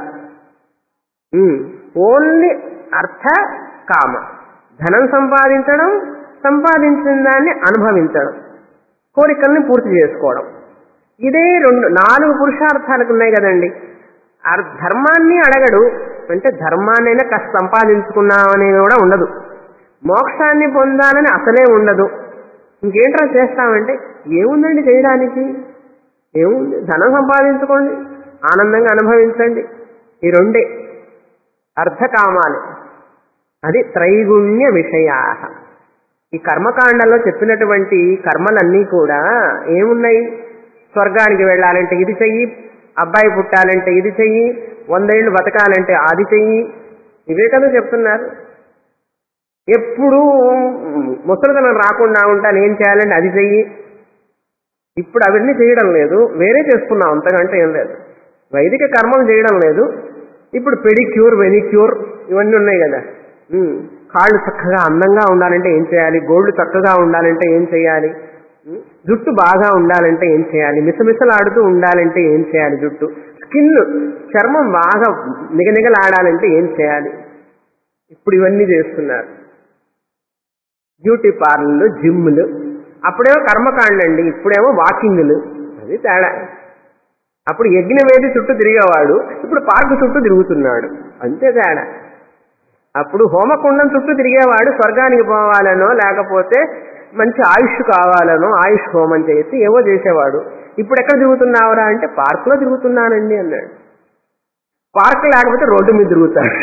ఓన్లీ అర్థ కామ ధనం సంపాదించడం సంపాదించిన దాన్ని అనుభవించడం కోరికల్ని పూర్తి చేసుకోవడం ఇదే రెండు నాలుగు పురుషార్థాలకు ఉన్నాయి కదండి ధర్మాన్ని అడగడు అంటే ధర్మాన్నైనా కష్ట సంపాదించుకున్నామనేది కూడా ఉండదు మోక్షాన్ని పొందాలని అసలే ఉండదు ఇంకేంట్రా చేస్తామంటే ఏముందండి చేయడానికి ఏముంది ధనం సంపాదించుకోండి ఆనందంగా అనుభవించండి ఈ రెండే అర్థకామాలు అది త్రైగుణ్య విషయా ఈ కర్మకాండలో చెప్పినటువంటి కర్మలన్నీ కూడా ఏమున్నాయి స్వర్గానికి వెళ్ళాలంటే ఇది చెయ్యి అబ్బాయి పుట్టాలంటే ఇది చెయ్యి వందేళ్లు బతకాలంటే అది చెయ్యి ఇవే కదా చెప్తున్నారు ఎప్పుడు ముసలితనం రాకుండా ఉంటాను ఏం చేయాలంటే అది చెయ్యి ఇప్పుడు అవన్నీ చేయడం లేదు వేరే చేసుకున్నాం అంతకంటే ఏం లేదు వైదిక కర్మలు చేయడం లేదు ఇప్పుడు పెడిక్యూర్ వెనిక్యూర్ ఇవన్నీ ఉన్నాయి కదా కాళ్ళు చక్కగా అందంగా ఉండాలంటే ఏం చేయాలి గోళ్లు చక్కగా ఉండాలంటే ఏం చేయాలి జుట్టు బాగా ఉండాలంటే ఏం చేయాలి మిసమిసలాడుతూ ఉండాలంటే ఏం చేయాలి జుట్టు స్కిన్ చర్మం బాగా నిగనిగలాడాలంటే ఏం చేయాలి ఇప్పుడు ఇవన్నీ చేస్తున్నారు బ్యూటీ పార్లర్లు జిమ్లు అప్పుడేమో కర్మకాండండి ఇప్పుడేమో వాకింగ్లు అది తేడా అప్పుడు యజ్ఞవేది చుట్టూ తిరిగేవాడు ఇప్పుడు పార్కు చుట్టూ తిరుగుతున్నాడు అంతే తేడా అప్పుడు హోమకుండం చుట్టూ తిరిగేవాడు స్వర్గానికి పోవాలనో లేకపోతే మంచి ఆయుష్ కావాలనో ఆయుష్ హోమం చేసి ఏవో చేసేవాడు ఇప్పుడు ఎక్కడ తిరుగుతున్నావురా అంటే పార్కులో తిరుగుతున్నానండి అన్నాడు పార్క్ లేకపోతే రోడ్డు మీద తిరుగుతాడు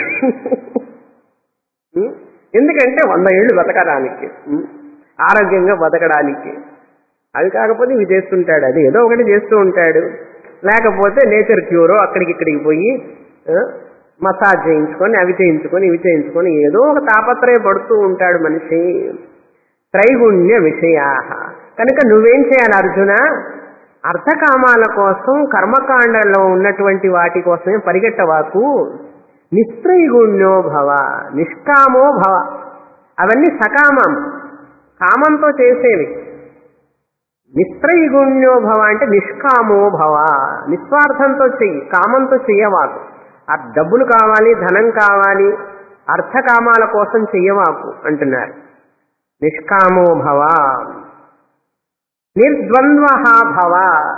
ఎందుకంటే వంద ఏళ్ళు బతకడానికి ఆరోగ్యంగా బతకడానికి అది కాకపోతే ఇవి చేస్తుంటాడు అది ఏదో ఒకటి చేస్తూ ఉంటాడు లేకపోతే నేచర్ క్యూరో అక్కడికి ఇక్కడికి పోయి మసాజ్ చేయించుకొని అవి చేయించుకొని ఇవి చేయించుకొని ఏదో ఒక తాపత్రయపడుతూ ఉంటాడు మనిషి త్రైగుణ్య విషయా కనుక నువ్వేం చేయాలి అర్జున అర్థకామాల కోసం కర్మకాండలో ఉన్నటువంటి వాటి కోసమే పరిగెట్టవాకు నిస్త్రైగుణ్యో భవ నిష్కామో భవ అవన్నీ సకామం కామంతో చేసేవి నిస్త్రైగుణ్యో భవ అంటే నిష్కామో భవ నిస్వార్థంతో చెయ్యి కామంతో చెయ్యవాకు ఆ డబ్బులు కావాలి ధనం కావాలి అర్థకామాల కోసం చెయ్యవాకు అంటున్నారు నిష్కామో భవ నిర్ద్వంద్వ భవ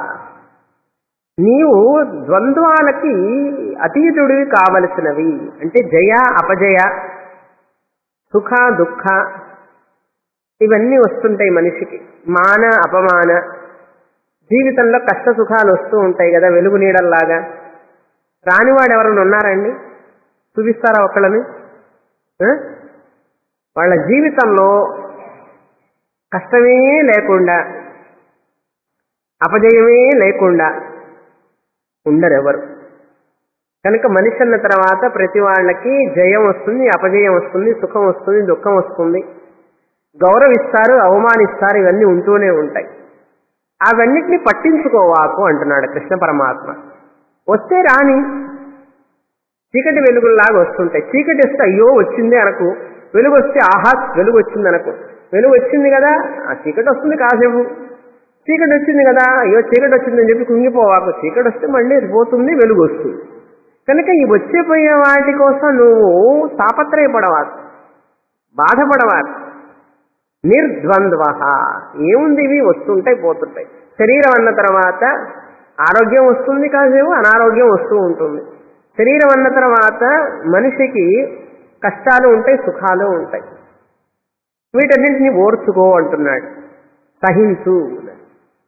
నీవు ద్వంద్వాలకి అతీతుడివి కావలసినవి అంటే జయ అపజయ సుఖ దుఃఖ ఇవన్నీ వస్తుంటాయి మనిషికి మాన అపమాన జీవితంలో కష్ట సుఖాలు వస్తూ ఉంటాయి కదా వెలుగు నీడల్లాగా రానివాడు ఎవరైనా ఉన్నారండి చూపిస్తారా ఒకళ్ళని వాళ్ళ జీవితంలో కష్టమే లేకుండా అపజయమే లేకుండా ఉండరెవరు కనుక మనిషి అన్న తర్వాత ప్రతి వాళ్ళకి జయం వస్తుంది అపజయం వస్తుంది సుఖం వస్తుంది దుఃఖం వస్తుంది గౌరవిస్తారు అవమానిస్తారు ఇవన్నీ ఉంటూనే ఉంటాయి అవన్నిటిని పట్టించుకోవాకు అంటున్నాడు కృష్ణ పరమాత్మ వస్తే రాని చీకటి వెలుగుల్లాగా వస్తుంటాయి చీకటి వస్తే అయ్యో వచ్చింది అనకు వెలుగు వస్తే ఆహా వెలుగు వచ్చింది అనకు వెలుగు వచ్చింది కదా ఆ చీకటి వస్తుంది కాసేపు చీకటి వచ్చింది కదా అయ్యో చీకటి వచ్చిందని చెప్పి కుంగిపోవాకు చీకటి వస్తే మళ్ళీ పోతుంది వెలుగు వస్తుంది కనుక ఈ వచ్చేపోయే వాటి కోసం నువ్వు తాపత్రయపడవాకు బాధపడవాకు నిర్ద్వంద్వ ఏముంది ఇవి వస్తుంటాయి పోతుంటాయి శరీరం అన్న తర్వాత ఆరోగ్యం వస్తుంది కాసేపు అనారోగ్యం వస్తూ ఉంటుంది శరీరం అన్న తర్వాత మనిషికి కష్టాలు ఉంటాయి సుఖాలు ఉంటాయి వీటన్నింటినీ ఓర్చుకో అంటున్నాడు సహించు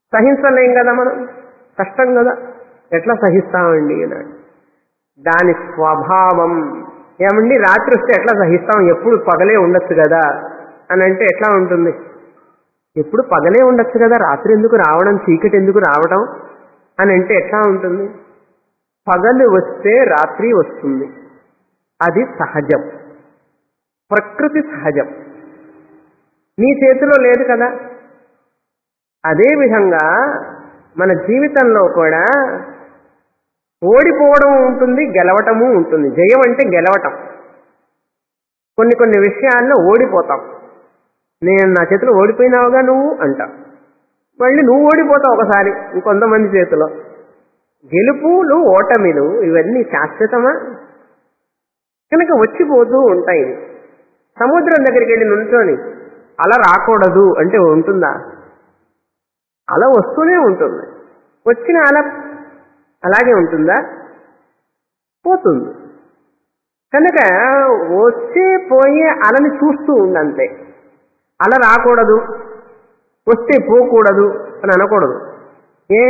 సహించలేం కదా మనం కష్టం కదా ఎట్లా సహిస్తామండి అన్నాడు దాని స్వభావం ఏమండి రాత్రి వస్తే ఎట్లా సహిస్తాం ఎప్పుడు పగలే ఉండొచ్చు కదా అని అంటే ఎట్లా ఉంటుంది ఎప్పుడు పగలే ఉండొచ్చు కదా రాత్రి ఎందుకు రావడం చీకటి ఎందుకు రావడం అని అంటే ఎట్లా ఉంటుంది పగలు వస్తే రాత్రి వస్తుంది అది సహజం ప్రకృతి సహజం నీ చేతిలో లేదు కదా అదేవిధంగా మన జీవితంలో కూడా ఓడిపోవడం ఉంటుంది గెలవటము ఉంటుంది జయం అంటే గెలవటం కొన్ని కొన్ని విషయాల్లో ఓడిపోతాం నేను నా చేతిలో ఓడిపోయినావుగా నువ్వు అంటా మళ్ళీ నువ్వు ఓడిపోతావు ఒకసారి ఇంకొంతమంది చేతిలో గెలుపులు ఓటమిలు ఇవన్నీ శాశ్వతమా కనుక వచ్చిపోతూ ఉంటాయి ఇవి. సముద్రం దగ్గరికి వెళ్ళి నుంచొని అలా రాకూడదు అంటే ఉంటుందా అలా వస్తూనే ఉంటుంది వచ్చిన అలా అలాగే ఉంటుందా పోతుంది కనుక వచ్చే పోయే అలని చూస్తూ ఉండంతే అలా రాకూడదు వస్తే పోకూడదు అని అనకూడదు ఏ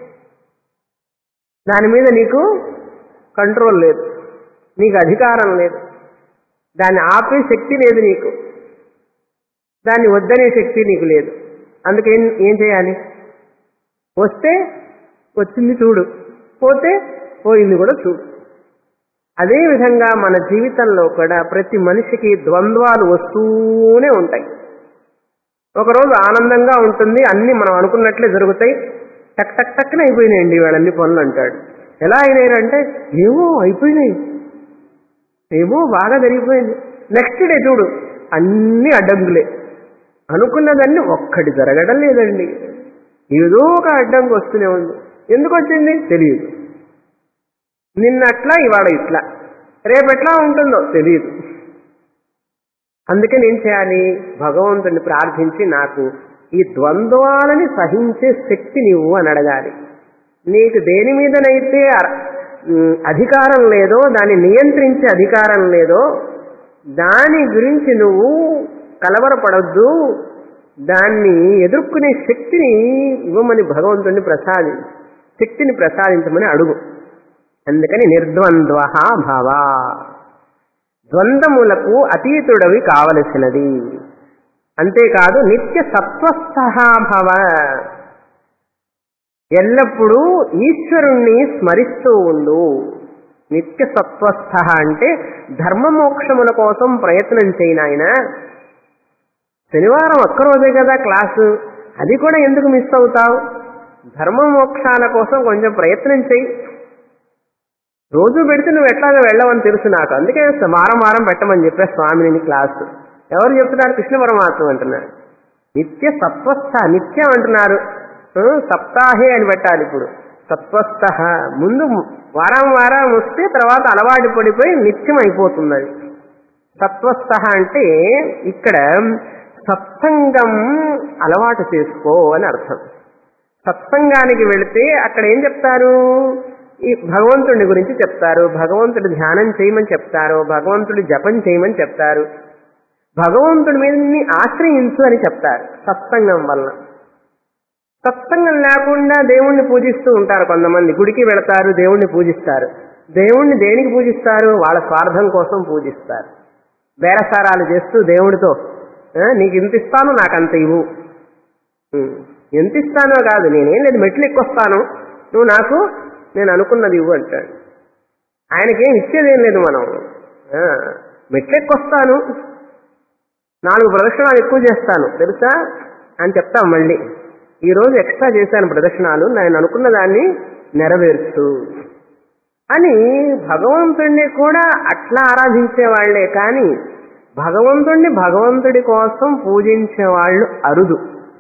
దాని మీద నీకు కంట్రోల్ లేదు నీకు అధికారం లేదు దాన్ని ఆపే శక్తి లేదు నీకు దాన్ని వద్దనే శక్తి నీకు లేదు అందుకేం ఏం చేయాలి వస్తే వచ్చింది చూడు పోతే పోయింది కూడా చూడు అదేవిధంగా మన జీవితంలో కూడా ప్రతి మనిషికి ద్వంద్వాలు వస్తూనే ఉంటాయి ఒకరోజు ఆనందంగా ఉంటుంది అన్ని మనం అనుకున్నట్లే జరుగుతాయి టక్ టక్ టక్న అయిపోయినాయండి వాళ్ళన్ని పనులు అంటాడు ఎలా అయినాయంటే ఏమో అయిపోయినాయి ఏమో బాగా జరిగిపోయింది నెక్స్ట్ డే చూడు అన్ని అడ్డంకులే అనుకున్నదన్నీ ఒక్కటి జరగడం లేదండి ఏదో ఒక అడ్డంకి వస్తూనే ఉంది ఎందుకు వచ్చింది తెలియదు నిన్నట్లా ఇవాళ ఇట్లా రేపెట్లా ఉంటుందో తెలియదు అందుకని ఏం చేయాలి భగవంతుని ప్రార్థించి నాకు ఈ ద్వంద్వాలని సహించే శక్తి నీవు అని అడగాలి నీకు దేని మీదనైతే అర- ఉమ్, అధికారం లేదో దాన్ని నియంత్రించే అధికారం లేదో దాని గురించి నువ్వు కలవరపడొద్దు దాన్ని ఎదుర్కొనే శక్తిని ఇవ్వమని భగవంతుని ప్రసాది శక్తిని ప్రసాదించమని అడుగు అందుకని నిర్ద్వంద్వ భవ ద్వంద్వములకు అతీతుడవి కావలసినది అంతేకాదు నిత్య సత్వస్థ భవ ఎల్లప్పుడూ ఈశ్వరుణ్ణి స్మరిస్తూ ఉండు నిత్య సత్వస్థ అంటే ధర్మమోక్షముల కోసం ప్రయత్నం చేయి నాయన శనివారం ఒక్కరోజే కదా క్లాసు అది కూడా ఎందుకు మిస్ అవుతావు ధర్మమోక్షాల కోసం కొంచెం ప్రయత్నం చేయి రోజు పెడితే నువ్వు ఎట్లాగా వెళ్ళవని తెలుసు నాకు అందుకే వారం వారం పెట్టమని చెప్పే స్వామిని క్లాసు ఎవరు చెప్తున్నారు కృష్ణ పరమాత్మ అంటున్నారు నిత్య సత్వస్థ నిత్యం అంటున్నారు ఆ, సప్తాహే అని పెట్టాలి ఇప్పుడు సత్వస్థ ముందు వారం వారం వస్తే తర్వాత అలవాటు పడిపోయి నిత్యం అయిపోతుంది అది సత్వస్థ అంటే ఇక్కడ సత్సంగం అలవాటు చేసుకో అని అర్థం సత్సంగానికి వెళితే అక్కడ ఏం చెప్తారు ఈ భగవంతుడి గురించి చెప్తారు భగవంతుడి ధ్యానం చేయమని చెప్తారు భగవంతుడి జపం చేయమని చెప్తారు భగవంతుడి మీద నీ ఆశ్రయించు అని చెప్తారు సత్సంగం వల్ల సత్సంగం లేకుండా దేవుణ్ణి పూజిస్తూ ఉంటారు కొంతమంది గుడికి వెళతారు దేవుణ్ణి పూజిస్తారు దేవుణ్ణి దేనికి పూజిస్తారు వాళ్ళ స్వార్థం కోసం పూజిస్తారు బేరసారాలు చేస్తూ దేవుడితో "ఆ, నీకు ఇంత ఇస్తాను నాకు అంత ఇవ్వు ఉం. ఎంత ఇస్తానో కాదు నేనేం లేదు మెట్లు ఎక్కొస్తాను నువ్వు నాకు నేను అనుకున్నది ఇవ్వు అంటాడు ఆయనకేం ఇచ్చేదేం లేదు మనం ఆ, మెట్లు ఎక్కొస్తాను నాలుగు ప్రదక్షిణాలు ఎక్కువ చేస్తాను తెలుసా అని చెప్తాం మళ్ళీ ఈ రోజు ఎక్స్ట్రా చేశాను ప్రదక్షిణాలు నేను అనుకున్న దాన్ని నెరవేర్చు అని భగవంతుణ్ణి కూడా అట్లా ఆరాధించే వాళ్లే కానీ భగవంతుణ్ణి భగవంతుడి కోసం పూజించే వాళ్ళు అరుదు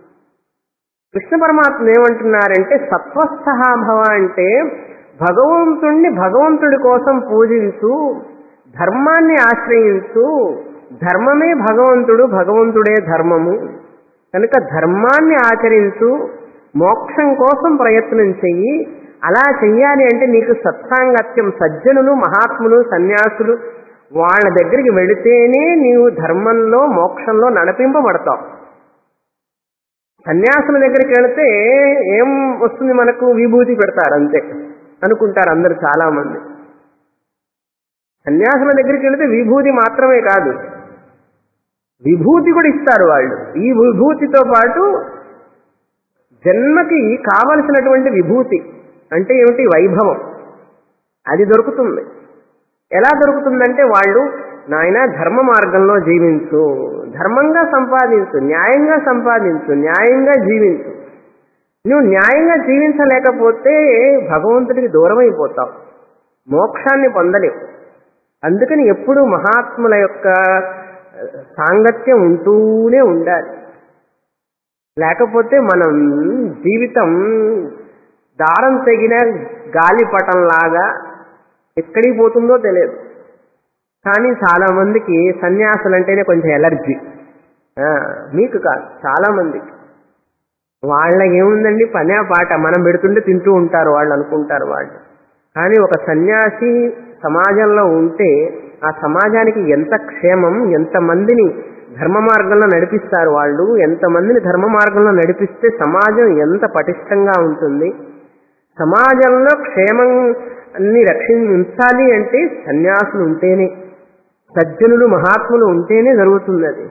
కృష్ణ పరమాత్మ ఏమంటున్నారంటే సత్వస్థ భవ అంటే భగవంతుణ్ణి భగవంతుడి కోసం పూజించు ధర్మాన్ని ఆశ్రయించు ధర్మమే భగవంతుడు భగవంతుడే ధర్మము కనుక ధర్మాన్ని ఆచరించు మోక్షం కోసం ప్రయత్నం చెయ్యి అలా చెయ్యాలి అంటే నీకు సత్సాంగత్యం సజ్జనులు మహాత్ములు సన్యాసులు వాళ్ళ దగ్గరికి వెళితేనే నీవు ధర్మంలో మోక్షంలో నడిపింపబడతావు సన్యాసుల దగ్గరికి వెళితే ఏం వస్తుంది మనకు విభూతి పెడతారు అంతే అనుకుంటారు అందరు చాలా మంది సన్యాసుల దగ్గరికి వెళితే విభూతి మాత్రమే కాదు విభూతి కూడా ఇస్తారు వాళ్ళు ఈ విభూతితో పాటు జన్మకి కావలసినటువంటి విభూతి అంటే ఏమిటి వైభవం అది దొరుకుతుంది ఎలా దొరుకుతుందంటే వాళ్ళు నాయన ధర్మ మార్గంలో జీవించు ధర్మంగా సంపాదించు న్యాయంగా సంపాదించు న్యాయంగా జీవించు నువ్వు న్యాయంగా జీవించలేకపోతే భగవంతుడికి దూరం అయిపోతావు మోక్షాన్ని పొందలేవు అందుకని ఎప్పుడు మహాత్ముల యొక్క సాంగత్యం ఉంటూనే ఉండాలి లేకపోతే మనం జీవితం దారం తెగిన గాలిపటంలాగా ఎక్కడికి పోతుందో తెలియదు కానీ చాలా మందికి సన్యాసులు అంటేనే కొంచెం ఎలర్జీ ఆ, మీకు కాదు చాలా మందికి వాళ్ళకి ఏముందండి పనే పాట మనం పెడుతుంటే తింటూ ఉంటారు వాళ్ళు అనుకుంటారు వాళ్ళు కానీ ఒక సన్యాసి సమాజంలో ఉంటే ఆ సమాజానికి ఎంత క్షేమం ఎంత మందిని ధర్మ మార్గంలో నడిపిస్తారు వాళ్ళు ఎంతమందిని ధర్మ మార్గంలో నడిపిస్తే సమాజం ఎంత పటిష్టంగా ఉంటుంది సమాజంలో క్షేమం అన్ని రక్షించాలి అంటే సన్యాసులు ఉంటేనే సజ్జనులు మహాత్ములు ఉంటేనే జరుగుతుంది అది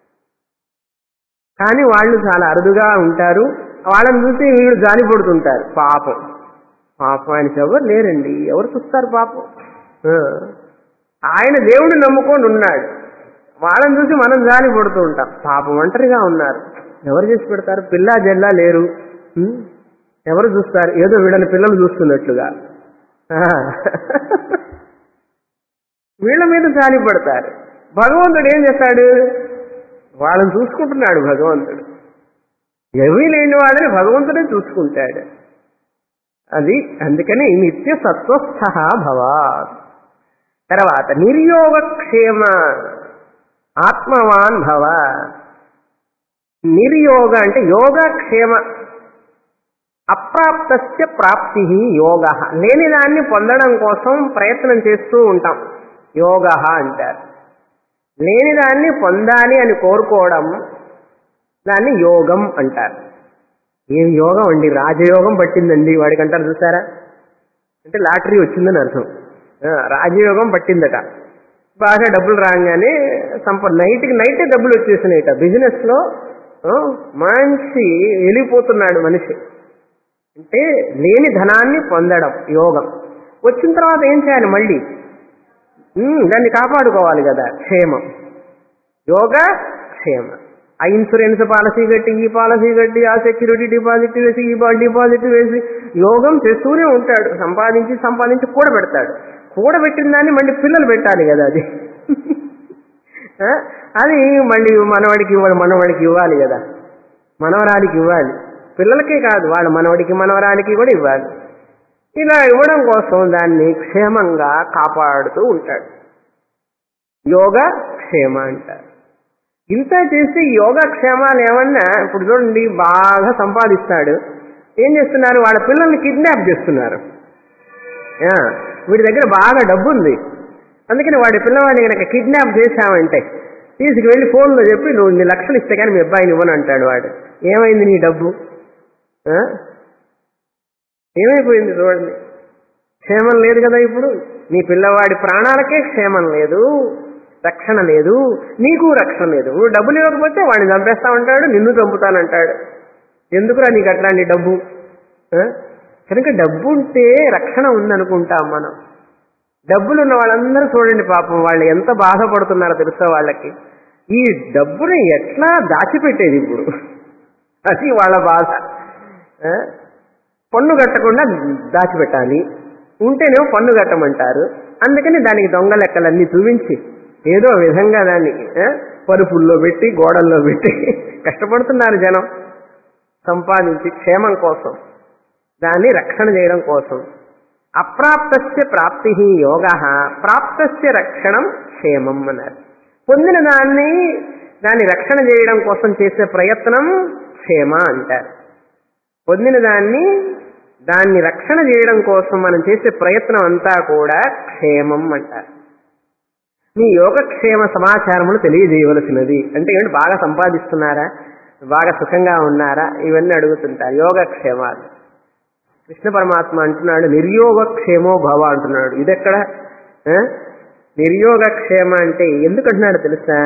కానీ వాళ్ళు చాలా అరుదుగా ఉంటారు వాళ్ళని చూసి వీళ్ళు జాలి పడుతుంటారు పాపం పాపం ఆయనకి ఎవరు లేరండి ఎవరు చూస్తారు పాపం ఆ. ఆయన దేవుడిని నమ్ముకొని ఉన్నాడు వాళ్ళని చూసి మనం జాలి పడుతూ ఉంటాం పాపం ఒంటరిగా ఉన్నారు ఎవరు చేసి పెడతారు పిల్ల జల్లా లేరు ఉం? ఎవరు చూస్తారు ఏదో వీళ్ళని పిల్లలు చూస్తున్నట్లుగా ఆ. వీళ్ళ మీద జాలి పడతారు భగవంతుడు ఏం చేస్తాడు వాళ్ళని చూసుకుంటున్నాడు భగవంతుడు ఎవీ లేని వాళ్ళని భగవంతుడే చూసుకుంటాడు అది అందుకని నిత్య సత్వస్థ భవ తర్వాత నిర్యోగక్షేమ ఆత్మవాన్ భవ నిర్యోగ అంటే యోగక్షేమ అప్రాప్తస్య ప్రాప్తి యోగ లేని దాన్ని పొందడం కోసం ప్రయత్నం చేస్తూ ఉంటాం యోగ అంటారు లేని దాన్ని పొందాలి అని కోరుకోవడం దాన్ని యోగం అంటారు ఏం యోగం అండి రాజయోగం పట్టిందండి వాడికి అంటారు చూసారా అంటే లాటరీ వచ్చిందని అర్థం ఆ, రాజయోగం పట్టిందట బాగా డబ్బులు రాగానే సంప నైట్కి నైటే డబ్బులు వచ్చేసినాయిట బిజినెస్ లో ఆ, మంచి వెళ్ళిపోతున్నాడు మనిషి అంటే లేని ధనాన్ని పొందడం యోగం వచ్చిన తర్వాత ఏం చేయాలి మళ్ళీ ఉమ్, దాన్ని కాపాడుకోవాలి కదా క్షేమం యోగ క్షేమ ఆ ఇన్సూరెన్స్ పాలసీ కట్టి ఈ పాలసీ కట్టి ఆ సెక్యూరిటీ డిపాజిట్ వేసి ఈ బా- డిపాజిట్ వేసి యోగం చేస్తూనే ఉంటాడు సంపాదించి సంపాదించి కూడబెడతాడు కూడబెట్టిన దాన్ని మళ్ళీ పిల్లలు పెట్టాలి కదా అది ఆ, అది మళ్ళీ మనవాడికి ఇవ్వాలి మనవాడికి ఇవ్వాలి కదా మనవరాలికి ఇవ్వాలి పిల్లలకే కాదు వాళ్ళ మనవడికి మనవరాలికి కూడా ఇవ్వాలి ఇలా ఇవ్వడం కోసం దాన్ని క్షేమంగా కాపాడుతూ ఉంటాడు యోగ క్షేమ అంటారు ఇంత చేసి యోగ క్షేమాలు ఏమన్నా ఇప్పుడు చూడండి బాగా సంపాదిస్తాడు ఏం చేస్తున్నారు వాళ్ళ పిల్లల్ని కిడ్నాప్ చేస్తున్నారు ఆ, వీడి దగ్గర బాగా డబ్బు ఉంది అందుకని వాడి పిల్లవాడిని కనుక కిడ్నాప్ చేశామంటే తీసుకువెళ్ళి ఫోన్లో చెప్పి నువ్వు ఇన్ని లక్షలు ఇస్తే కానీ మీ అబ్బాయిని ఇవ్వను అంటాడు వాడు ఏమైంది నీ డబ్బు ఆ? ఏమైపోయింది చూడండి క్షేమం లేదు కదా ఇప్పుడు నీ పిల్లవాడి ప్రాణాలకే క్షేమం లేదు రక్షణ లేదు నీకు రక్షణ లేదు నువ్వు డబ్బులు ఇవ్వకపోతే వాడిని చంపేస్తా ఉంటాడు నిన్ను చంపుతానంటాడు ఎందుకురా నీకు అట్లాంటి డబ్బు ఆ? కనుక డబ్బు ఉంటే రక్షణ ఉందనుకుంటాం మనం డబ్బులు ఉన్న వాళ్ళందరూ చూడండి పాపం వాళ్ళు ఎంత బాధపడుతున్నారో తెలుసా వాళ్ళకి ఈ డబ్బుని ఎట్లా దాచిపెట్టేది ఇప్పుడు అది వాళ్ళ బాధ ఆ? పన్ను కట్టకుండా దాచిపెట్టాలి ఉంటేనేమో పన్ను కట్టమంటారు అందుకని దానికి దొంగ లెక్కలన్నీ చూపించి ఏదో విధంగా దాన్ని ఆ, పరుపుల్లో పెట్టి గోడల్లో పెట్టి కష్టపడుతున్నారు జనం సంపాదించి క్షేమం కోసం దాన్ని రక్షణ చేయడం కోసం అప్రాప్తస్య ప్రాప్తి యోగ ప్రాప్తస్య రక్షణం క్షేమం అన్నారు పొందిన దాన్ని దాన్ని రక్షణ చేయడం కోసం చేసే ప్రయత్నం క్షేమ అంటారు పొందిన దాన్ని దాన్ని రక్షణ చేయడం కోసం మనం చేసే ప్రయత్నం అంతా కూడా క్షేమం అంటారు మీ యోగక్షేమ సమాచారములు తెలియజేయవలసినది అంటే ఏంటి బాగా సంపాదిస్తున్నారా బాగా సుఖంగా ఉన్నారా ఇవన్నీ అడుగుతుంటారు యోగక్షేమాలు కృష్ణ పరమాత్మ అంటున్నాడు నిర్యోగక్షేమో భవ అంటున్నాడు ఇదెక్కడ ఆ? నిర్యోగక్షేమ అంటే ఎందుకు అంటున్నాడు తెలుసా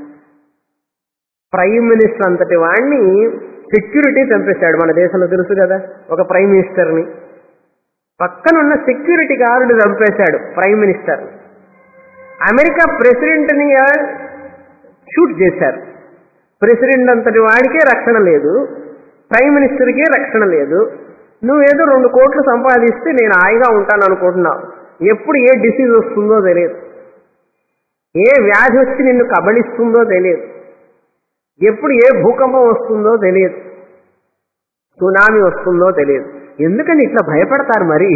ప్రైమ్ మినిస్టర్ అంతటి వాడిని సెక్యూరిటీ చంపేశాడు మన దేశంలో తెలుసు కదా ఒక ప్రైమ్ మినిస్టర్ని పక్కనున్న సెక్యూరిటీ గార్డు చంపేశాడు ప్రైమ్ మినిస్టర్ అమెరికా ప్రెసిడెంట్ని షూట్ చేశారు ప్రెసిడెంట్ అంతటి వాడికే రక్షణ లేదు ప్రైమ్ మినిస్టర్కే రక్షణ లేదు నువ్వేదో రెండు కోట్లు సంపాదిస్తే నేను హాయిగా ఉంటాను అనుకుంటున్నావు ఎప్పుడు ఏ డిసీజ్ వస్తుందో తెలియదు ఏ వ్యాధి వచ్చి నిన్ను కబళిస్తుందో తెలియదు ఎప్పుడు ఏ భూకంపం వస్తుందో తెలియదు సునామీ వస్తుందో తెలియదు ఎందుకని ఇట్లా భయపడతారు మరి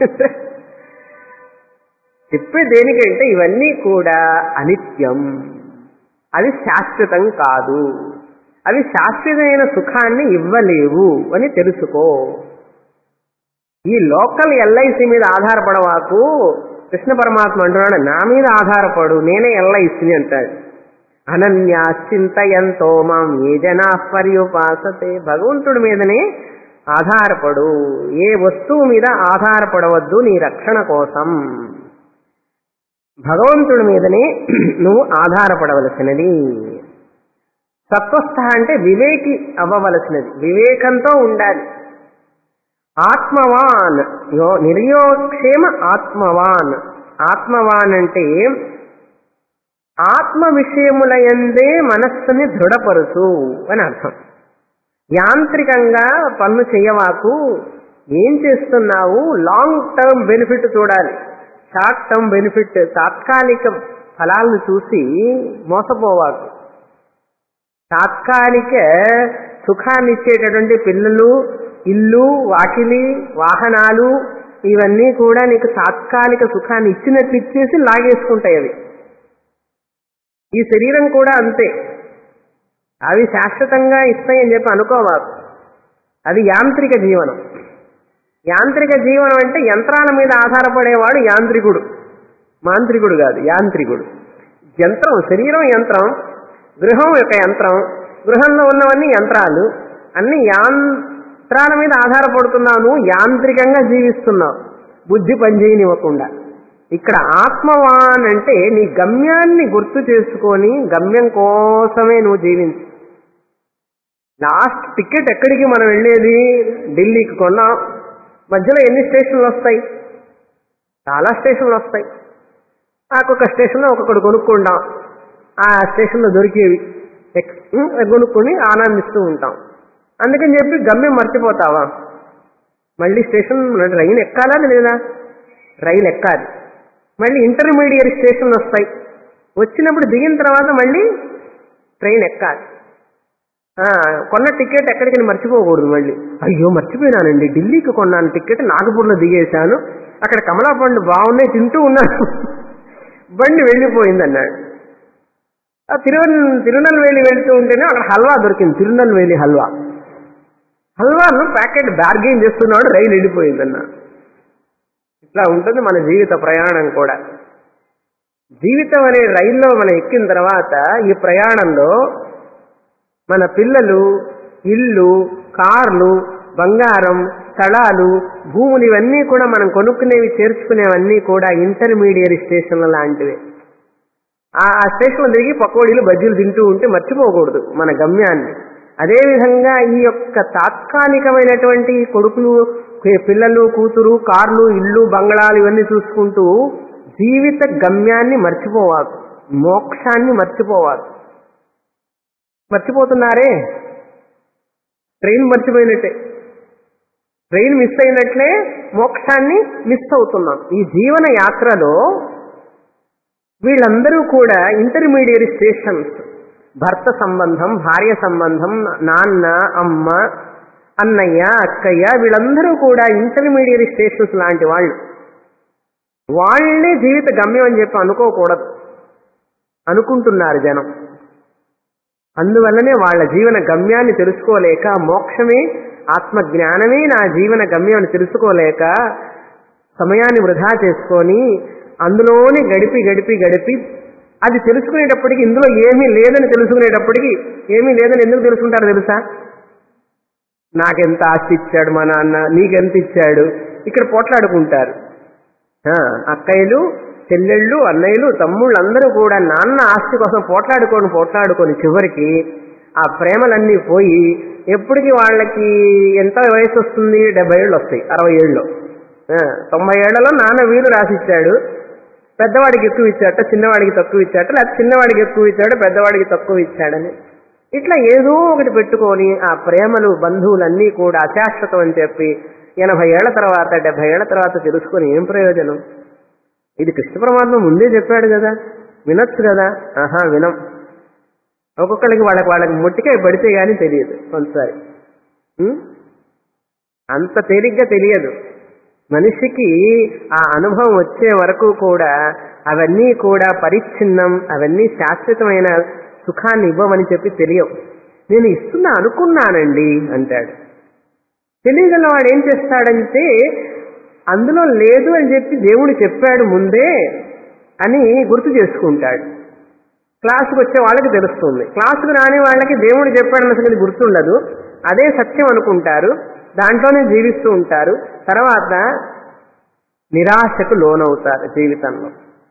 చెప్పే దేనికంటే ఇవన్నీ కూడా అనిత్యం అవి శాశ్వతం కాదు అవి శాశ్వతమైన సుఖాన్ని ఇవ్వలేవు అని తెలుసుకో ఈ లోకల్ ఎల్ఐసి మీద ఆధారపడవాకు కృష్ణ పరమాత్మ అంటున్నాడు నా మీద ఆధారపడు నేనే ఎల్ఐసిని అంటాడు అనన్యా చింతయంతో మాం ఏ జనా పర్యుపాసతే భగవంతుడి మీదనే ఆధారపడు ఏ వస్తువు మీద ఆధారపడవద్దు నీ రక్షణ కోసం భగవంతుడి మీదనే నువ్వు ఆధారపడవలసినది సత్వస్థ అంటే వివేకి అవ్వవలసినది వివేకంతో ఉండాలి ఆత్మవాన్ యో నిర్యోక్షేమ ఆత్మవాన్ ఆత్మవాన్ అంటే ఆత్మ విషయముల ఎందే మనస్సుని దృఢపరుచు అని అర్థం యాంత్రికంగా పనులు చేయవాకు ఏం చేస్తున్నావు లాంగ్ టర్మ్ బెనిఫిట్ చూడాలి షార్ట్ టర్మ్ బెనిఫిట్ తాత్కాలిక ఫలాలను చూసి మోసపోవాకు తాత్కాలిక సుఖాన్ని ఇచ్చేటటువంటి పిల్లలు ఇల్లు వాకిలి వాహనాలు ఇవన్నీ కూడా నీకు తాత్కాలిక సుఖాన్ని ఇచ్చినట్లు ఇచ్చేసి లాగేసుకుంటాయి అవి ఈ శరీరం కూడా అంతే అవి శాశ్వతంగా ఇస్తాయని చెప్పి అనుకోవాలి అది యాంత్రిక జీవనం యాంత్రిక జీవనం అంటే యంత్రాల మీద ఆధారపడేవాడు యాంత్రికుడు మాంత్రికుడు కాదు యాంత్రికుడు యంత్రం శరీరం యంత్రం గృహం యొక్క యంత్రం గృహంలో ఉన్నవన్నీ యంత్రాలు అన్ని యంత్రాల మీద ఆధారపడుతున్నావు యాంత్రికంగా జీవిస్తున్నావు బుద్ధి పనిచేయనివ్వకుండా ఇక్కడ ఆత్మవాన్ అంటే నీ గమ్యాన్ని గుర్తు చేసుకొని గమ్యం కోసమే నువ్వు జీవించు లాస్ట్ టికెట్ ఎక్కడికి మనం వెళ్ళేది ఢిల్లీకి కొన్నాం మధ్యలో ఎన్ని స్టేషన్లు వస్తాయి చాలా స్టేషన్లు వస్తాయి ఒక్కొక్క స్టేషన్లో ఒక్కొక్కటి కొనుక్కుంటాం ఆ స్టేషన్లో దొరికేవి ఎక్- ఉం, కొనుక్కొని ఆనందిస్తూ ఉంటాం అందుకని చెప్పి గమ్యం మర్చిపోతావా మళ్ళీ స్టేషన్ రైలు ఎక్కాలా లేదా రైలు ఎక్కాలి మళ్ళీ ఇంటర్మీడియట్ స్టేషన్లు వస్తాయి వచ్చినప్పుడు దిగిన తర్వాత మళ్ళీ ట్రైన్ ఎక్కాలి ఆ, కొన్న టికెట్ ఎక్కడికి మర్చిపోకూడదు మళ్ళీ అయ్యో మర్చిపోయినానండి ఢిల్లీకి కొన్నాను టికెట్ నాగపూర్లో దిగేశాను అక్కడ కమలా పండు బాగున్నాయి తింటూ ఉన్నాను బండి వెళ్ళిపోయింది అన్నాడు ఆ తిరువన్ తిరునల్వేలి వెళ్తూ ఉంటేనే అక్కడ హల్వా దొరికింది తిరునల్వేలి హల్వా హల్వాను ప్యాకెట్ బార్గెయిన్ చేస్తున్నాడు రైలు వెళ్ళిపోయిందన్న ఇట్లా ఉంటుంది మన జీవిత ప్రయాణం కూడా జీవితం అనే రైల్లో మనం ఎక్కిన తర్వాత ఈ ప్రయాణంలో మన పిల్లలు ఇల్లు కార్లు బంగారం స్థలాలు భూములు ఇవన్నీ కూడా మనం కొనుక్కునేవి చేర్చుకునేవన్నీ కూడా ఇంటర్మీడియట్ స్టేషన్ల లాంటివి ఆ ఆ స్టేషన్లో దిగి పకోడీలు బజ్జీలు తింటూ ఉంటే మర్చిపోకూడదు మన గమ్యాన్ని అదేవిధంగా ఈ యొక్క తాత్కాలికమైనటువంటి కొడుకులు పిల్లలు కూతురు కార్లు ఇల్లు బంగ్లాలు ఇవన్నీ చూసుకుంటూ జీవిత గమ్యాన్ని మర్చిపోవాలి మోక్షాన్ని మర్చిపోవాలి మర్చిపోతున్నారే ట్రైన్ మర్చిపోయినట్టే ట్రైన్ మిస్ అయినట్లే మోక్షాన్ని మిస్ అవుతున్నాం ఈ జీవన యాత్రలో వీళ్ళందరూ కూడా ఇంటర్మీడియట్ స్టేషన్స్ భర్త సంబంధం భార్య సంబంధం నాన్న అమ్మ అన్నయ్య అక్కయ్య వీళ్ళందరూ కూడా ఇంటర్మీడియట్ స్టేషన్స్ లాంటి వాళ్ళు వాళ్ళే జీవిత గమ్యం అని చెప్పి అనుకోకూడదు అనుకుంటున్నారు జనం అందువల్లనే వాళ్ళ జీవన గమ్యాన్ని తెలుసుకోలేక మోక్షమే ఆత్మ జ్ఞానమే నా జీవన గమ్యం అని తెలుసుకోలేక సమయాన్ని వృధా చేసుకొని అందులోనే గడిపి గడిపి గడిపి అది తెలుసుకునేటప్పటికి ఇందులో ఏమీ లేదని తెలుసుకునేటప్పటికి ఏమీ లేదని ఎందుకు తెలుసుకుంటారు తెలుసా నాకెంత ఆస్తి ఇచ్చాడు మా నాన్న నీకెంత ఇచ్చాడు ఇక్కడ పోట్లాడుకుంటారు ఆ, అక్కయ్యలు చెల్లెళ్ళు అన్నయ్యలు తమ్ముళ్ళు అందరూ కూడా నాన్న ఆస్తి కోసం పోట్లాడుకొని పోట్లాడుకొని చివరికి ఆ ప్రేమలన్నీ పోయి ఎప్పటికి వాళ్ళకి ఎంత వయసు వస్తుంది డెబ్బై ఏళ్ళు వస్తాయి అరవై ఏళ్ళు ఆ, తొంభై ఏళ్లలో నాన్న వీరు రాసిచ్చాడు పెద్దవాడికి ఎక్కువ ఇచ్చాట చిన్నవాడికి తక్కువ ఇచ్చాట లేకపోతే చిన్నవాడికి ఎక్కువ ఇచ్చాడు పెద్దవాడికి తక్కువ ఇచ్చాడని ఇట్లా ఏదో ఒకటి పెట్టుకొని ఆ ప్రేమలు బంధువులన్నీ కూడా అశాశ్వతం అని చెప్పి ఎనభై ఏళ్ల తర్వాత డెబ్బై ఏళ్ల తర్వాత తెలుసుకొని ఏం ప్రయోజనం ఇది కృష్ణ పరమాత్మ ముందే చెప్పాడు కదా వినొచ్చు కదా ఆహా వినం ఒక్కొక్కరికి వాళ్ళకి వాళ్ళకి మొట్టికాయ పడితే గానీ తెలియదు కొంతసారి ఉం? అంత తేలిగ్గా తెలియదు మనిషికి ఆ అనుభవం వచ్చే వరకు కూడా అవన్నీ కూడా పరిచ్ఛిన్నం అవన్నీ శాశ్వతమైన సుఖాన్ని ఇవ్వమని చెప్పి తెలియవు నేను ఇస్తున్నా అనుకున్నానండి అంటాడు తెలియగల వాడు ఏం చేస్తాడంటే అందులో లేదు అని చెప్పి దేవుడు చెప్పాడు ముందే అని గుర్తు చేసుకుంటాడు క్లాసుకు వచ్చే వాళ్ళకి తెలుస్తుంది క్లాసుకు రాని వాళ్ళకి దేవుడు చెప్పాడన్న సంగతి గుర్తుండదు అదే సత్యం అనుకుంటారు దాంట్లోనే జీవిస్తూ ఉంటారు తర్వాత నిరాశకు లోనవుతారు జీవితంలో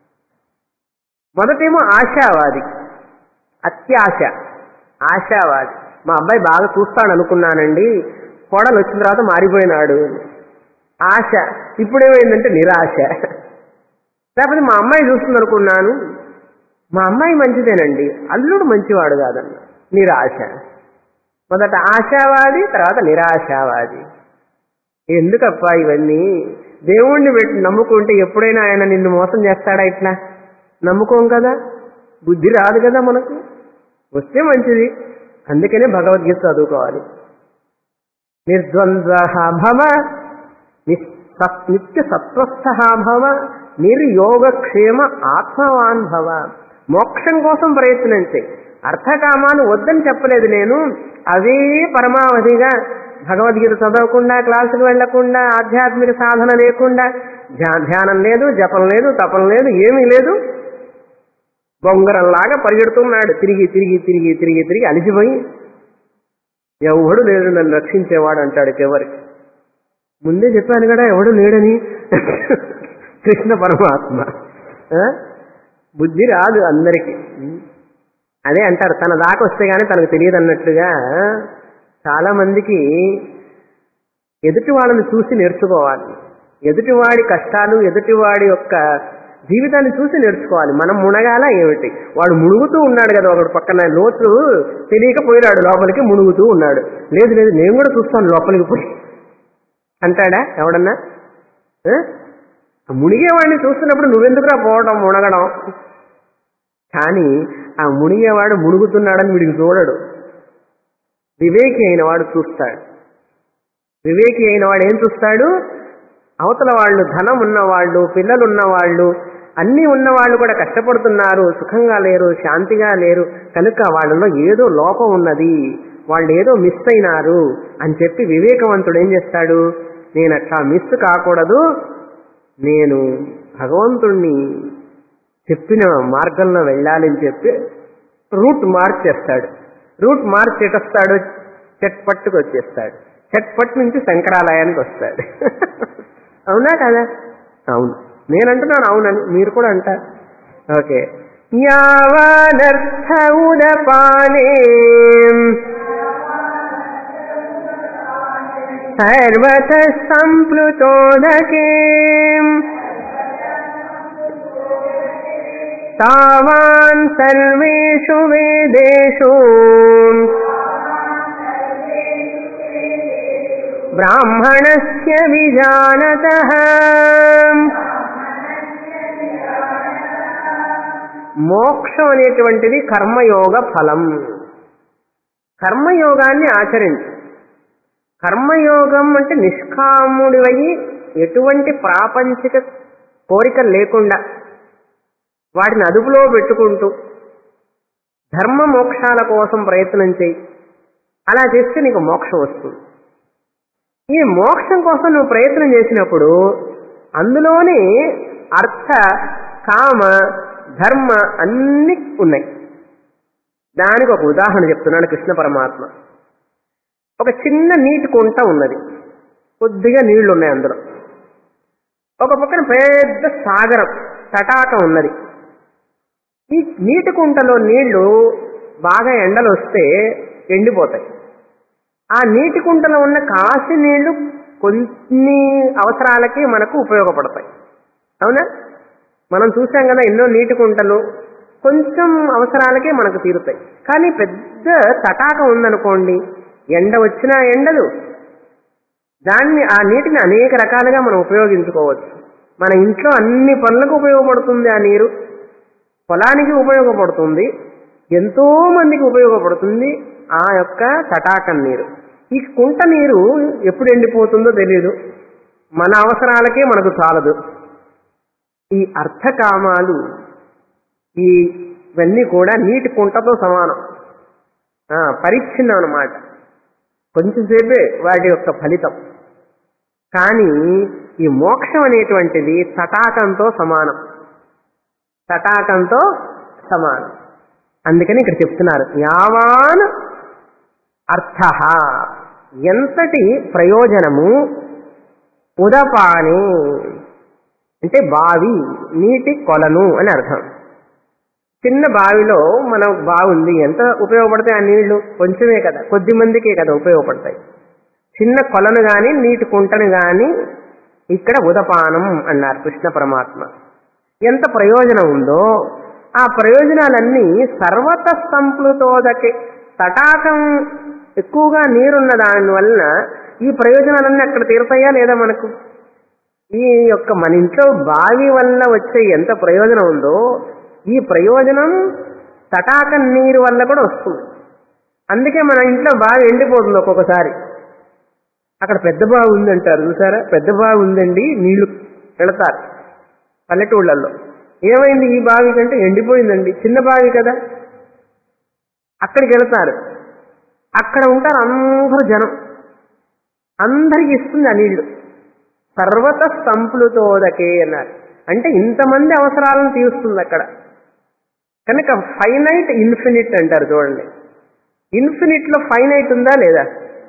మొదటేమో ఆశావాది అత్యాశ ఆశావాది మా అబ్బాయి బాగా చూస్తాడు అనుకున్నానండి కోడలు వచ్చిన తర్వాత మారిపోయినాడు ఆశ ఇప్పుడేమైందంటే నిరాశ లేకపోతే మా అమ్మాయి చూస్తుంది అనుకున్నాను మా అమ్మాయి మంచిదేనండి అల్లుడు మంచివాడు కాదన్న నిరాశ మొదట ఆశావాది తర్వాత నిరాశావాది ఎందుకప్పా ఇవన్నీ దేవుణ్ణి పెట్టి నమ్ముకుంటే ఎప్పుడైనా ఆయన నిన్ను మోసం చేస్తాడా ఇట్లా నమ్ముకోం కదా బుద్ధి రాదు కదా మనకు వస్తే మంచిది అందుకనే భగవద్గీత చదువుకోవాలి నిర్ద్వంద్వ భవ నిస్- సత్- నిత్య సత్వస్థ భవ నిర్యోగక్షేమ ఆత్మవాన్ భవ మోక్షం కోసం ప్రయత్నం చేయి అర్థకామాలు వద్దని చెప్పలేదు నేను అవే పరమావధిగా భగవద్గీత చదవకుండా క్లాసుకు వెళ్లకుండా ఆధ్యాత్మిక సాధన లేకుండా ధ్యా- ధ్యానం లేదు జపం లేదు తపం లేదు ఏమీ లేదు బొంగరంలాగా పరిగెడుతున్నాడు తిరిగి తిరిగి తిరిగి తిరిగి తిరిగి అలిసిపోయి ఎవడు లేడు నన్ను రక్షించేవాడు అంటాడు చివరికి ముందే చెప్పాను కదా ఎవడు లేడని కృష్ణ పరమాత్మ ఆ? బుద్ధి రాదు అందరికీ అదే అంటారు తన దాకా వస్తే గానీ తనకు తెలియదు అన్నట్లుగా చాలా మందికి ఎదుటి వాళ్ళని చూసి నేర్చుకోవాలి ఎదుటివాడి కష్టాలు ఎదుటివాడి యొక్క జీవితాన్ని చూసి నేర్చుకోవాలి మనం మునగాల ఏమిటి వాడు మునుగుతూ ఉన్నాడు కదా ఒకడు పక్కన లోతు తెలియకపోయినాడు లోపలికి మునుగుతూ ఉన్నాడు లేదు లేదు నేను కూడా చూస్తాను లోపలికి పోయి అంటాడా ఎవడన్నా ఆ? ఆ మునిగేవాడిని చూస్తున్నప్పుడు నువ్వెందుకురా పోవడం మునగడం కానీ ఆ మునిగేవాడు మునుగుతున్నాడని వీడికి చూడడు వివేకి అయిన వాడు చూస్తాడు వివేకి అయిన వాడు ఏం చూస్తాడు అవతల వాళ్ళు ధనం ఉన్నవాళ్ళు పిల్లలు ఉన్నవాళ్ళు అన్నీ ఉన్నవాళ్ళు కూడా కష్టపడుతున్నారు సుఖంగా లేరు శాంతిగా లేరు కనుక వాళ్ళలో ఏదో లోపం ఉన్నది వాళ్ళు ఏదో మిస్ అయినారు అని చెప్పి వివేకవంతుడు ఏం చేస్తాడు నేను అట్లా మిస్ కాకూడదు నేను భగవంతుణ్ణి చెప్పిన మార్గంలో వెళ్ళాలని చెప్పి రూట్ మార్చేస్తాడు రూట్ మార్చి ఎటొస్తాడు చెట్పట్టుకు వచ్చేస్తాడు చెట్పట్టు నుంచి శంకరాలయానికి వస్తాడు అవునా కదా అవును నేనంటున్నాను అవునని మీరు కూడా అంటారు ఓకే యావానర్థ ఉదపానే సర్వత సంప్లుతోదకే తావాన్ సర్వేషు వేదేషు బ్రాహ్మణస్య విజానత మోక్షం అనేటువంటిది కర్మయోగ ఫలం కర్మయోగాన్ని ఆచరించు కర్మయోగం అంటే నిష్కాముడివయ్యి ఎటువంటి ప్రాపంచిక కోరికలు లేకుండా వాటిని అదుపులో పెట్టుకుంటూ ధర్మ మోక్షాల కోసం ప్రయత్నం చేయి అలా చేస్తే నీకు మోక్షం వస్తుంది ఈ మోక్షం కోసం నువ్వు ప్రయత్నం చేసినప్పుడు అందులోనే అర్థ కామ ధర్మ అన్ని ఉన్నాయి దానికి ఒక ఉదాహరణ చెప్తున్నాడు కృష్ణ పరమాత్మ ఒక చిన్న నీటి కుంట ఉన్నది కొద్దిగా నీళ్లు ఉన్నాయి అందులో ఒక పక్కన పెద్ద సాగరం తటాకం ఉన్నది ఈ నీటి కుంటలో నీళ్లు బాగా ఎండలు వస్తే ఎండిపోతాయి ఆ నీటి కుంటలో ఉన్న కాసి నీళ్లు కొన్ని అవసరాలకి మనకు ఉపయోగపడతాయి అవునా మనం చూసాం కదా ఎన్నో నీటి కుంటలు కొంచెం అవసరాలకే మనకు తీరుతాయి కానీ పెద్ద తటాకం ఉందనుకోండి ఎండ వచ్చినా ఎండలు దాన్ని ఆ నీటిని అనేక రకాలుగా మనం ఉపయోగించుకోవచ్చు మన ఇంట్లో అన్ని పనులకు ఉపయోగపడుతుంది ఆ నీరు పొలానికి ఉపయోగపడుతుంది ఎంతో మందికి ఉపయోగపడుతుంది ఆ యొక్క తటాకం నీరు ఈ కుంట నీరు ఎప్పుడు ఎండిపోతుందో తెలియదు మన అవసరాలకే మనకు చాలదు ఈ అర్థకామాలు ఈ ఇవన్నీ కూడా నీటి కుంటతో సమానం ఆ, పరిచ్ఛిన్నం అన్నమాట కొంచెం సేపే వాటి యొక్క ఫలితం కానీ ఈ మోక్షం అనేటువంటిది తటాకంతో సమానం తటాకంతో సమానం అందుకని ఇక్కడ చెప్తున్నారు యావాన్ అర్థ ఎంతటి ప్రయోజనము ఉదపాని అంటే బావి నీటి కొలను అని అర్థం చిన్న బావిలో మన బావి ఉంది ఎంత ఉపయోగపడతాయి ఆ నీళ్లు కొంచెమే కదా కొద్ది మందికే కదా ఉపయోగపడతాయి చిన్న కొలను గాని నీటి కుంటను గాని ఇక్కడ ఉదపానం అన్నారు కృష్ణ పరమాత్మ ఎంత ప్రయోజనం ఉందో ఆ ప్రయోజనాలన్నీ సర్వత సంప్లుతోదకే తటాకం ఎక్కువగా నీరున్న దాని వలన ఈ ప్రయోజనాలన్నీ అక్కడ తీరుతాయా లేదా మనకు ఈ యొక్క మన ఇంట్లో బావి వల్ల వచ్చే ఎంత ప్రయోజనం ఉందో ఈ ప్రయోజనం తటాకం నీరు వల్ల కూడా వస్తుంది అందుకే మన ఇంట్లో బావి ఎండిపోతుంది ఒక్కొక్కసారి అక్కడ పెద్ద బావి ఉందంటారు చూసారా పెద్ద బావి ఉందండి నీళ్లు వెళతారు పల్లెటూళ్ళల్లో ఏమైంది ఈ బావి కంటే ఎండిపోయిందండి చిన్న బావి కదా అక్కడికి వెళతారు అక్కడ ఉంటారు అందరూ జనం అందరికి ఇస్తుంది ఆ నీళ్లు సర్వత సంప్లుతోదకే అన్నారు అంటే ఇంతమంది అవసరాలను తీరుస్తుంది అక్కడ కనుక ఫైనైట్ ఇన్ఫినిట్ అంటారు చూడండి ఇన్ఫినిట్ లో ఫైనైట్ ఉందా లేదా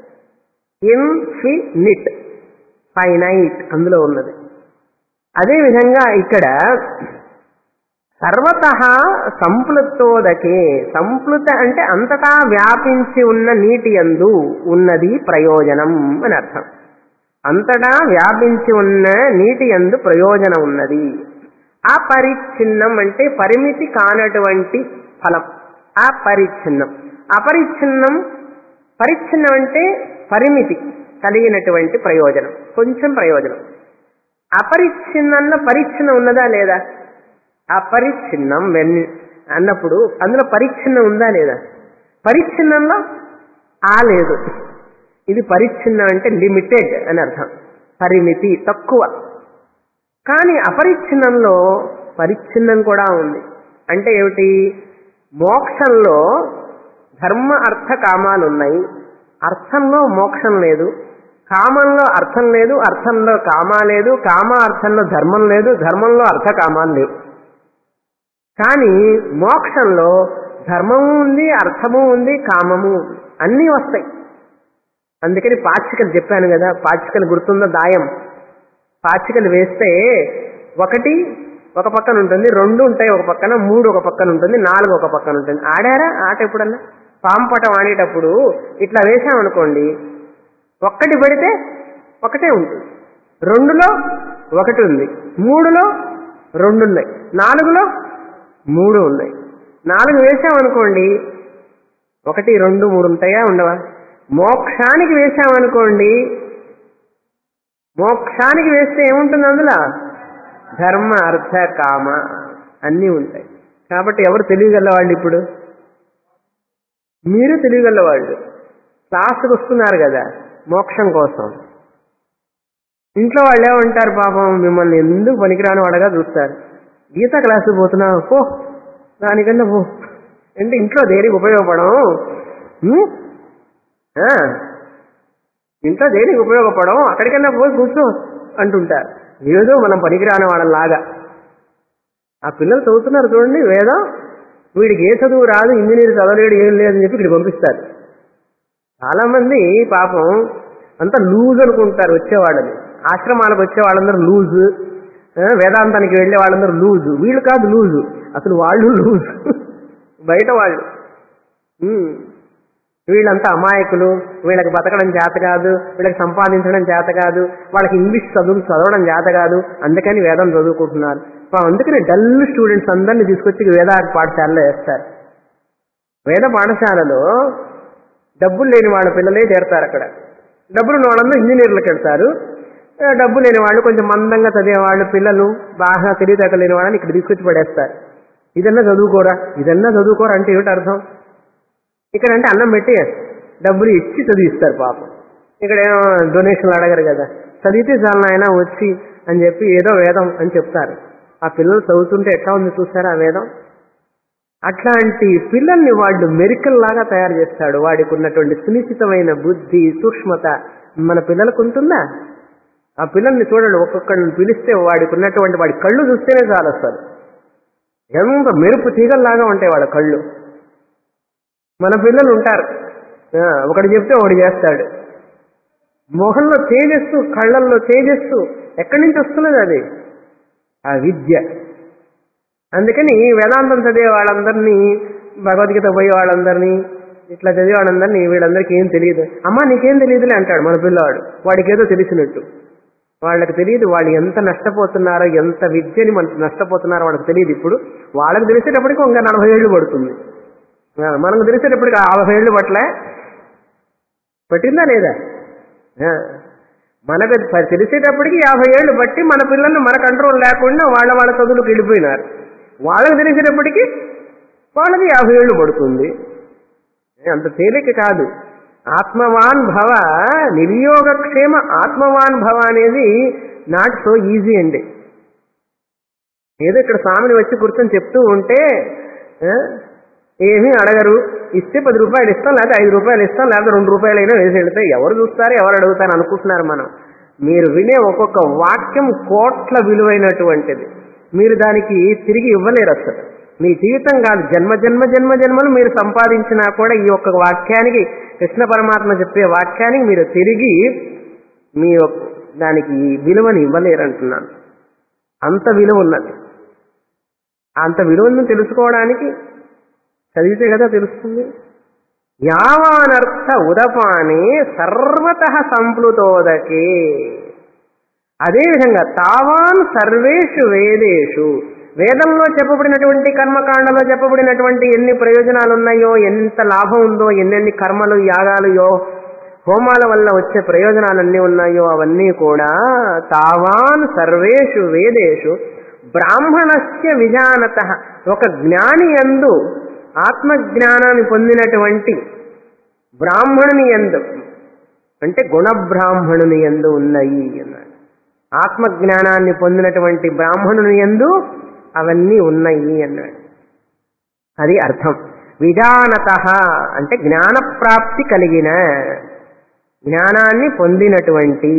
ఇన్ఫినిట్ ఫైనైట్ అందులో ఉన్నది అదేవిధంగా ఇక్కడ సర్వత సంప్లుతోదకే సంప్లుత అంటే అంతటా వ్యాపించి ఉన్న నీటి యందు ఉన్నది ప్రయోజనం అని అర్థం అంతటా వ్యాపించి ఉన్న నీటి యందు ప్రయోజనం ఉన్నది అపరిచ్ఛిన్నం అంటే పరిమితి కానటువంటి ఫలం అపరిచ్ఛిన్నం అపరిచ్ఛిన్నం పరిచ్ఛిన్నం అంటే పరిమితి కలిగినటువంటి ప్రయోజనం కొంచెం ప్రయోజనం అపరిచ్ఛిన్నంలో పరిచ్ఛిన్నం ఉన్నదా లేదా అపరిచ్ఛిన్నం వెన్ని అన్నప్పుడు అందులో పరిచ్ఛిన్నం ఉందా లేదా పరిచ్ఛిన్నంలో ఆ లేదు ఇది పరిచ్ఛిన్నం అంటే లిమిటెడ్ అని అర్థం పరిమితి తక్కువ కానీ అపరిచ్ఛిన్నంలో పరిచ్ఛిన్నం కూడా ఉంది అంటే ఏమిటి మోక్షంలో ధర్మ అర్థ కామాలు ఉన్నాయి అర్థంలో మోక్షం లేదు కామంలో అర్థం లేదు అర్థంలో కామా లేదు కామ అర్థంలో ధర్మం లేదు ధర్మంలో అర్థ కామాలు లేవు కానీ మోక్షంలో ధర్మము ఉంది అర్థము ఉంది కామము ఉంది అన్నీ వస్తాయి అందుకని పాచికలు చెప్పాను కదా పాచికలు గుర్తుందో దాయం పాచికలు వేస్తే ఒకటి ఒక పక్కన ఉంటుంది రెండు ఉంటాయి ఒక పక్కన మూడు ఒక పక్కన ఉంటుంది నాలుగు ఒక పక్కన ఉంటుంది ఆడారా ఆట ఎప్పుడన్నా పాంపటం ఆడేటప్పుడు ఇట్లా వేసామనుకోండి ఒక్కటి పెడితే ఒకటే ఉంటుంది రెండులో ఒకటి ఉంది మూడులో రెండు ఉన్నాయి నాలుగులో మూడు ఉన్నాయి నాలుగు వేసామనుకోండి ఒకటి రెండు మూడు ఉంటాయా ఉండవా మోక్షానికి వేసామనుకోండి మోక్షానికి వేస్తే ఏముంటుంది అందులో ధర్మ అర్థ కామ అన్నీ ఉంటాయి కాబట్టి ఎవరు తెలియగలవాళ్ళు ఇప్పుడు మీరు తెలియగలవాళ్ళు క్లాసుకు వస్తున్నారు కదా మోక్షం కోసం ఇంట్లో వాళ్ళు ఏమంటారు పాపం మిమ్మల్ని ఎందుకు పనికిరాని వాడగా చూస్తారు గీత క్లాసు పోతున్నావు పో దానికన్నా పో అంటే ఇంట్లో దేనికి ఉపయోగపడం ఉం? ఆ, ఇంట్లో దేనికి ఉపయోగపడం అక్కడికన్నా పోయి కూర్చో అంటుంటారు ఏదో మనం పనికిరాని వాళ్ళలాగా ఆ పిల్లలు చదువుతున్నారు చూడండి వేదం వీడికి ఏ చదువు రాదు ఇంజనీర్ చదవలేడు ఏం లేదని చెప్పి ఇక్కడ పంపిస్తారు చాలా మంది పాపం అంతా లూజ్ అనుకుంటారు వచ్చేవాళ్ళని ఆశ్రమాలకు వచ్చే వాళ్ళందరూ లూజ్ ఆ, వేదాంతానికి వెళ్ళే వాళ్ళందరూ లూజ్ వీళ్ళు కాదు లూజు అసలు వాళ్ళు లూజ్ బయట వాళ్ళు ఉమ్. వీళ్ళంతా అమాయకులు వీళ్ళకి బతకడం చేత కాదు వీళ్ళకి సంపాదించడం చేత కాదు వాళ్ళకి ఇంగ్లీష్ చదువులు చదవడం చేత కాదు అందుకని వేదం చదువుకుంటున్నారు పా- అందుకని డల్ స్టూడెంట్స్ అందరినీ తీసుకొచ్చి వేద పాఠశాలలో వేస్తారు వేద పాఠశాలలో డబ్బులు లేని వాళ్ళ పిల్లలే చేరతారు అక్కడ డబ్బులు ఉన్న వాళ్ళందరూ ఇంజనీర్లకు వెళ్తారు ఆ, డబ్బు లేని వాళ్ళు కొంచెం మందంగా చదివే వాళ్ళు పిల్లలు బాగా తెలివితేటలు లేని వాళ్ళని ఇక్కడ తీసుకొచ్చి పడేస్తారు ఇదన్నా చదువుకోరా ఇదన్నా చదువుకోరా అంటే ఏమిటి అర్థం ఇక్కడ అంటే అన్నం పెట్టి డబ్బులు ఇచ్చి చదివిస్తారు పాపం ఇక్కడ ఏమో డొనేషన్లు అడగరు కదా చదివితే చాలు ఆయన వచ్చి అని చెప్పి ఏదో వేదం అని చెప్తారు ఆ పిల్లలు చదువుతుంటే ఎట్లా ఉంది చూసారా ఆ వేదం అట్లాంటి పిల్లల్ని వాళ్ళు మెరికల్ లాగా తయారు చేస్తాడు వాడికి ఉన్నటువంటి సునిశ్చితమైన బుద్ధి సూక్ష్మత మన పిల్లలకు ఉంటుందా ఆ పిల్లల్ని చూడండి ఒక్కొక్కరిని పిలిస్తే వాడికి ఉన్నటువంటి వాడి కళ్ళు చూస్తేనే చాలు అసలు ఎంత మెరుపు తీగల్లాగా ఉంటాయి వాళ్ళ కళ్ళు మన పిల్లలు ఉంటారు ఆ, ఒకటి చెప్తే ఒకటి చేస్తాడు మొహంలో తేజస్సు కళ్ళల్లో తేజస్సు ఎక్కడి నుంచి వస్తున్నది అది ఆ విద్య అందుకని వేదాంతం చదివే వాళ్ళందరినీ భగవద్గీత పోయే వాళ్ళందరినీ ఇట్లా చదివే వాళ్ళందరినీ వీళ్ళందరికీ ఏం తెలియదు అమ్మా నీకేం తెలియదులే అంటాడు మన పిల్లవాడు వాడికి ఏదో తెలిసినట్టు వాళ్ళకి తెలియదు వాళ్ళు ఎంత నష్టపోతున్నారో ఎంత విద్యని మన నష్టపోతున్నారో వాళ్ళకి తెలియదు ఇప్పుడు వాళ్ళకి తెలిసేటప్పటికి ఇంకా నలభై ఏళ్ళు పడుతుంది ఆ, మనకు తెలిసేటప్పటికి యాభై ఏళ్ళు పట్లే పట్టిందా లేదా ఆ, మనకు ప- తెలిసేటప్పటికి యాభై ఏళ్ళు బట్టి మన పిల్లల్ని మన కంట్రోల్ లేకుండా వాళ్ళ వాళ్ళ చదువులకు వెళ్ళిపోయినారు వాళ్ళకి తెలిసేటప్పటికి వాళ్ళకి యాభై ఏళ్ళు పడుతుంది ఏ, అంత తేలిక కాదు ఆత్మవాన్ భవ నిర్యోగక్షేమ ఆత్మవాన్ భవ అనేది నాట్ సో ఈజీ అండి ఏదో ఇక్కడ స్వామిని వచ్చి కూర్చొని చెప్తూ ఉంటే ఆ, ఏమీ అడగరు ఇస్తే పది రూపాయలు ఇస్తాం లేకపోతే ఐదు రూపాయలు ఇస్తాం లేకపోతే రెండు రూపాయలైనా వేసి వెళ్తే ఎవరు చూస్తారు ఎవరు అడుగుతారు అనుకుంటున్నారు మనం మీరు వినే ఒక్కొక్క వాక్యం కోట్ల విలువైనటువంటిది మీరు దానికి తిరిగి ఇవ్వలేరు అసలు మీ జీవితం కాదు జన్మ జన్మ జన్మ జన్మలు మీరు సంపాదించినా కూడా ఈ ఒక్క వాక్యానికి కృష్ణ పరమాత్మ చెప్పే వాక్యానికి మీరు తిరిగి మీ యొక్క- దానికి విలువని ఇవ్వలేరు అంటున్నాను అంత విలువ ఉన్నది అంత విలువను తెలుసుకోవడానికి చదివితే కదా తెలుస్తుంది యావానర్థ ఉదపానే సర్వత సంప్లుతోదకే అదేవిధంగా తావాన్ సర్వేషు వేదేషు వేదంలో చెప్పబడినటువంటి కర్మకాండలో చెప్పబడినటువంటి ఎన్ని ప్రయోజనాలు ఉన్నాయో ఎంత లాభం ఉందో ఎన్నెన్ని కర్మలు యాగాలుయో హోమాల వల్ల వచ్చే ప్రయోజనాలన్నీ ఉన్నాయో అవన్నీ కూడా తావాన్ సర్వేషు వేదేషు బ్రాహ్మణస్య విజానత ఒక జ్ఞాని ఎందు ఆత్మజ్ఞానాన్ని పొందినటువంటి బ్రాహ్మణుని ఎందు అంటే గుణబ్రాహ్మణుని ఎందు ఉన్నాయి అన్నాడు ఆత్మజ్ఞానాన్ని పొందినటువంటి బ్రాహ్మణుని ఎందు అవన్నీ ఉన్నాయి అన్నాడు అది అర్థం విజానత అంటే జ్ఞానప్రాప్తి కలిగిన జ్ఞానాన్ని పొందినటువంటి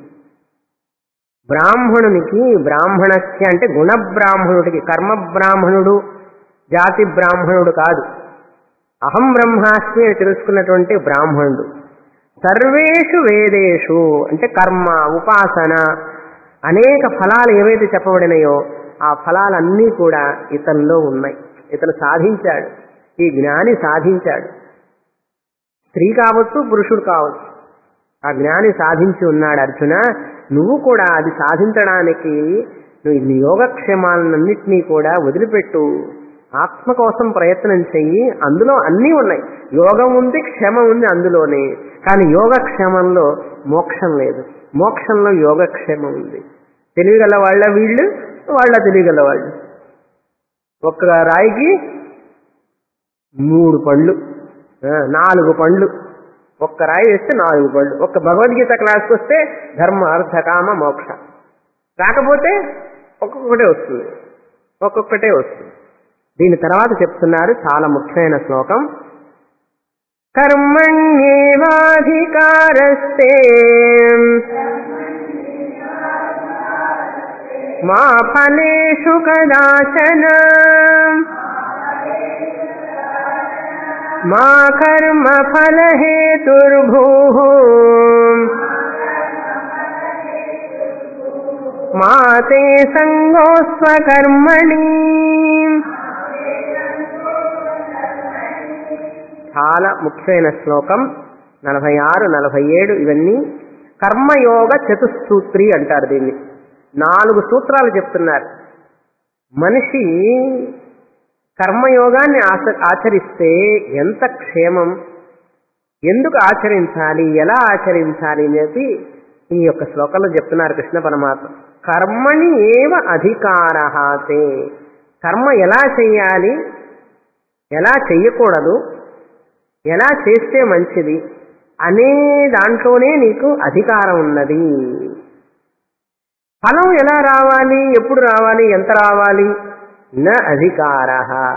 బ్రాహ్మణునికి బ్రాహ్మణస్య అంటే గుణ బ్రాహ్మణుడికి కర్మ బ్రాహ్మణుడు జాతి బ్రాహ్మణుడు కాదు అహం బ్రహ్మాస్మి అని తెలుసుకున్నటువంటి బ్రాహ్మణుడు సర్వేషు వేదేషు అంటే కర్మ ఉపాసన అనేక ఫలాలు ఏవైతే చెప్పబడినాయో ఆ ఫలాలన్నీ కూడా ఇతనిలో ఉన్నాయి ఇతను సాధించాడు ఈ జ్ఞాని సాధించాడు స్త్రీ కావచ్చు పురుషుడు కావచ్చు ఆ జ్ఞాని సాధించి ఉన్నాడు అర్జున నువ్వు కూడా అది సాధించడానికి నువ్వు ఈ యోగక్షేమాలన్నింటినీ కూడా వదిలిపెట్టు ఆత్మ కోసం ప్రయత్నం చెయ్యి అందులో అన్నీ ఉన్నాయి యోగం ఉంది క్షమ ఉంది అందులోనే కానీ యోగక్షేమంలో మోక్షం లేదు మోక్షంలో యోగక్షేమం ఉంది తెలివిగల వాళ్ళ వీళ్ళు వాళ్ళ తెలివిగల వాళ్ళు ఒక్క రాయికి మూడు పండ్లు ఆ, నాలుగు పండ్లు ఒక్క రాయి వేస్తే నాలుగు పళ్ళు ఒక్క భగవద్గీత క్లాస్కి వస్తే ధర్మ అర్థ కామ మోక్ష రాకపోతే ఒక్కొక్కటే వస్తుంది ఒక్కొక్కటే వస్తుంది దీని తర్వాత చెప్తున్నారు చాలా ముఖ్యమైన శ్లోకం కర్మణ్యేవాధికారస్తే మా ఫలేషు కదాచన మా కర్మ ఫలహేతుర్భూః మా తే సంగోస్వకర్మణి చాలా ముఖ్యమైన శ్లోకం నలభై ఆరు నలభై ఏడు ఇవన్నీ కర్మయోగ చతుస్సూత్రి అంటారు దీన్ని నాలుగు సూత్రాలు చెప్తున్నారు మనిషి కర్మయోగాన్ని ఆచ ఆచరిస్తే ఎంత క్షేమం ఎందుకు ఆచరించాలి ఎలా ఆచరించాలి అని చెప్పి ఈ యొక్క శ్లోకంలో చెప్తున్నారు కృష్ణ పరమాత్మ కర్మణి ఏవ అధికారహాతే కర్మ ఎలా చెయ్యాలి ఎలా చెయ్యకూడదు ఎలా చేస్తే మంచిది అనే దాంట్లోనే నీకు అధికారం ఉన్నది ఫలం ఎలా రావాలి ఎప్పుడు రావాలి ఎంత రావాలి న అధికార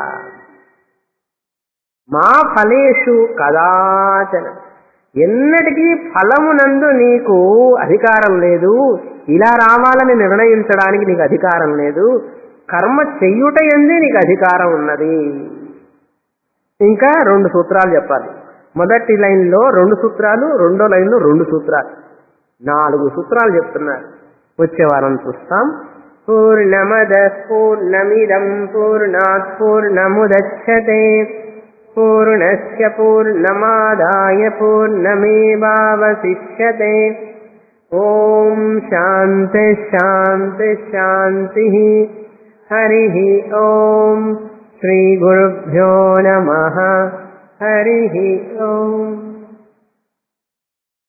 మా ఫలేషు కదాచన ఎన్నటికీ ఫలమునందు నీకు అధికారం లేదు ఇలా రావాలని నిర్ణయించడానికి నీకు అధికారం లేదు కర్మ చెయ్యుట ఎందే నీకు అధికారం ఉన్నది ఇంకా రెండు సూత్రాలు చెప్పాలి మొదటి లైన్లో రెండు సూత్రాలు రెండో లైన్లో రెండు సూత్రాలు నాలుగు సూత్రాలు చెప్తున్నారు వచ్చే వారం చూస్తాం పూర్ణమద పూర్ణమిదం పూర్ణాత్ పూర్ణముదచ్చతే పూర్ణస్య పూర్ణమాదాయ పూర్ణమేవావశిష్యతే ఓం శాంతి శాంతి శాంతి హరి ఓం శ్రీగురుభ్యో నమ హరి ఓం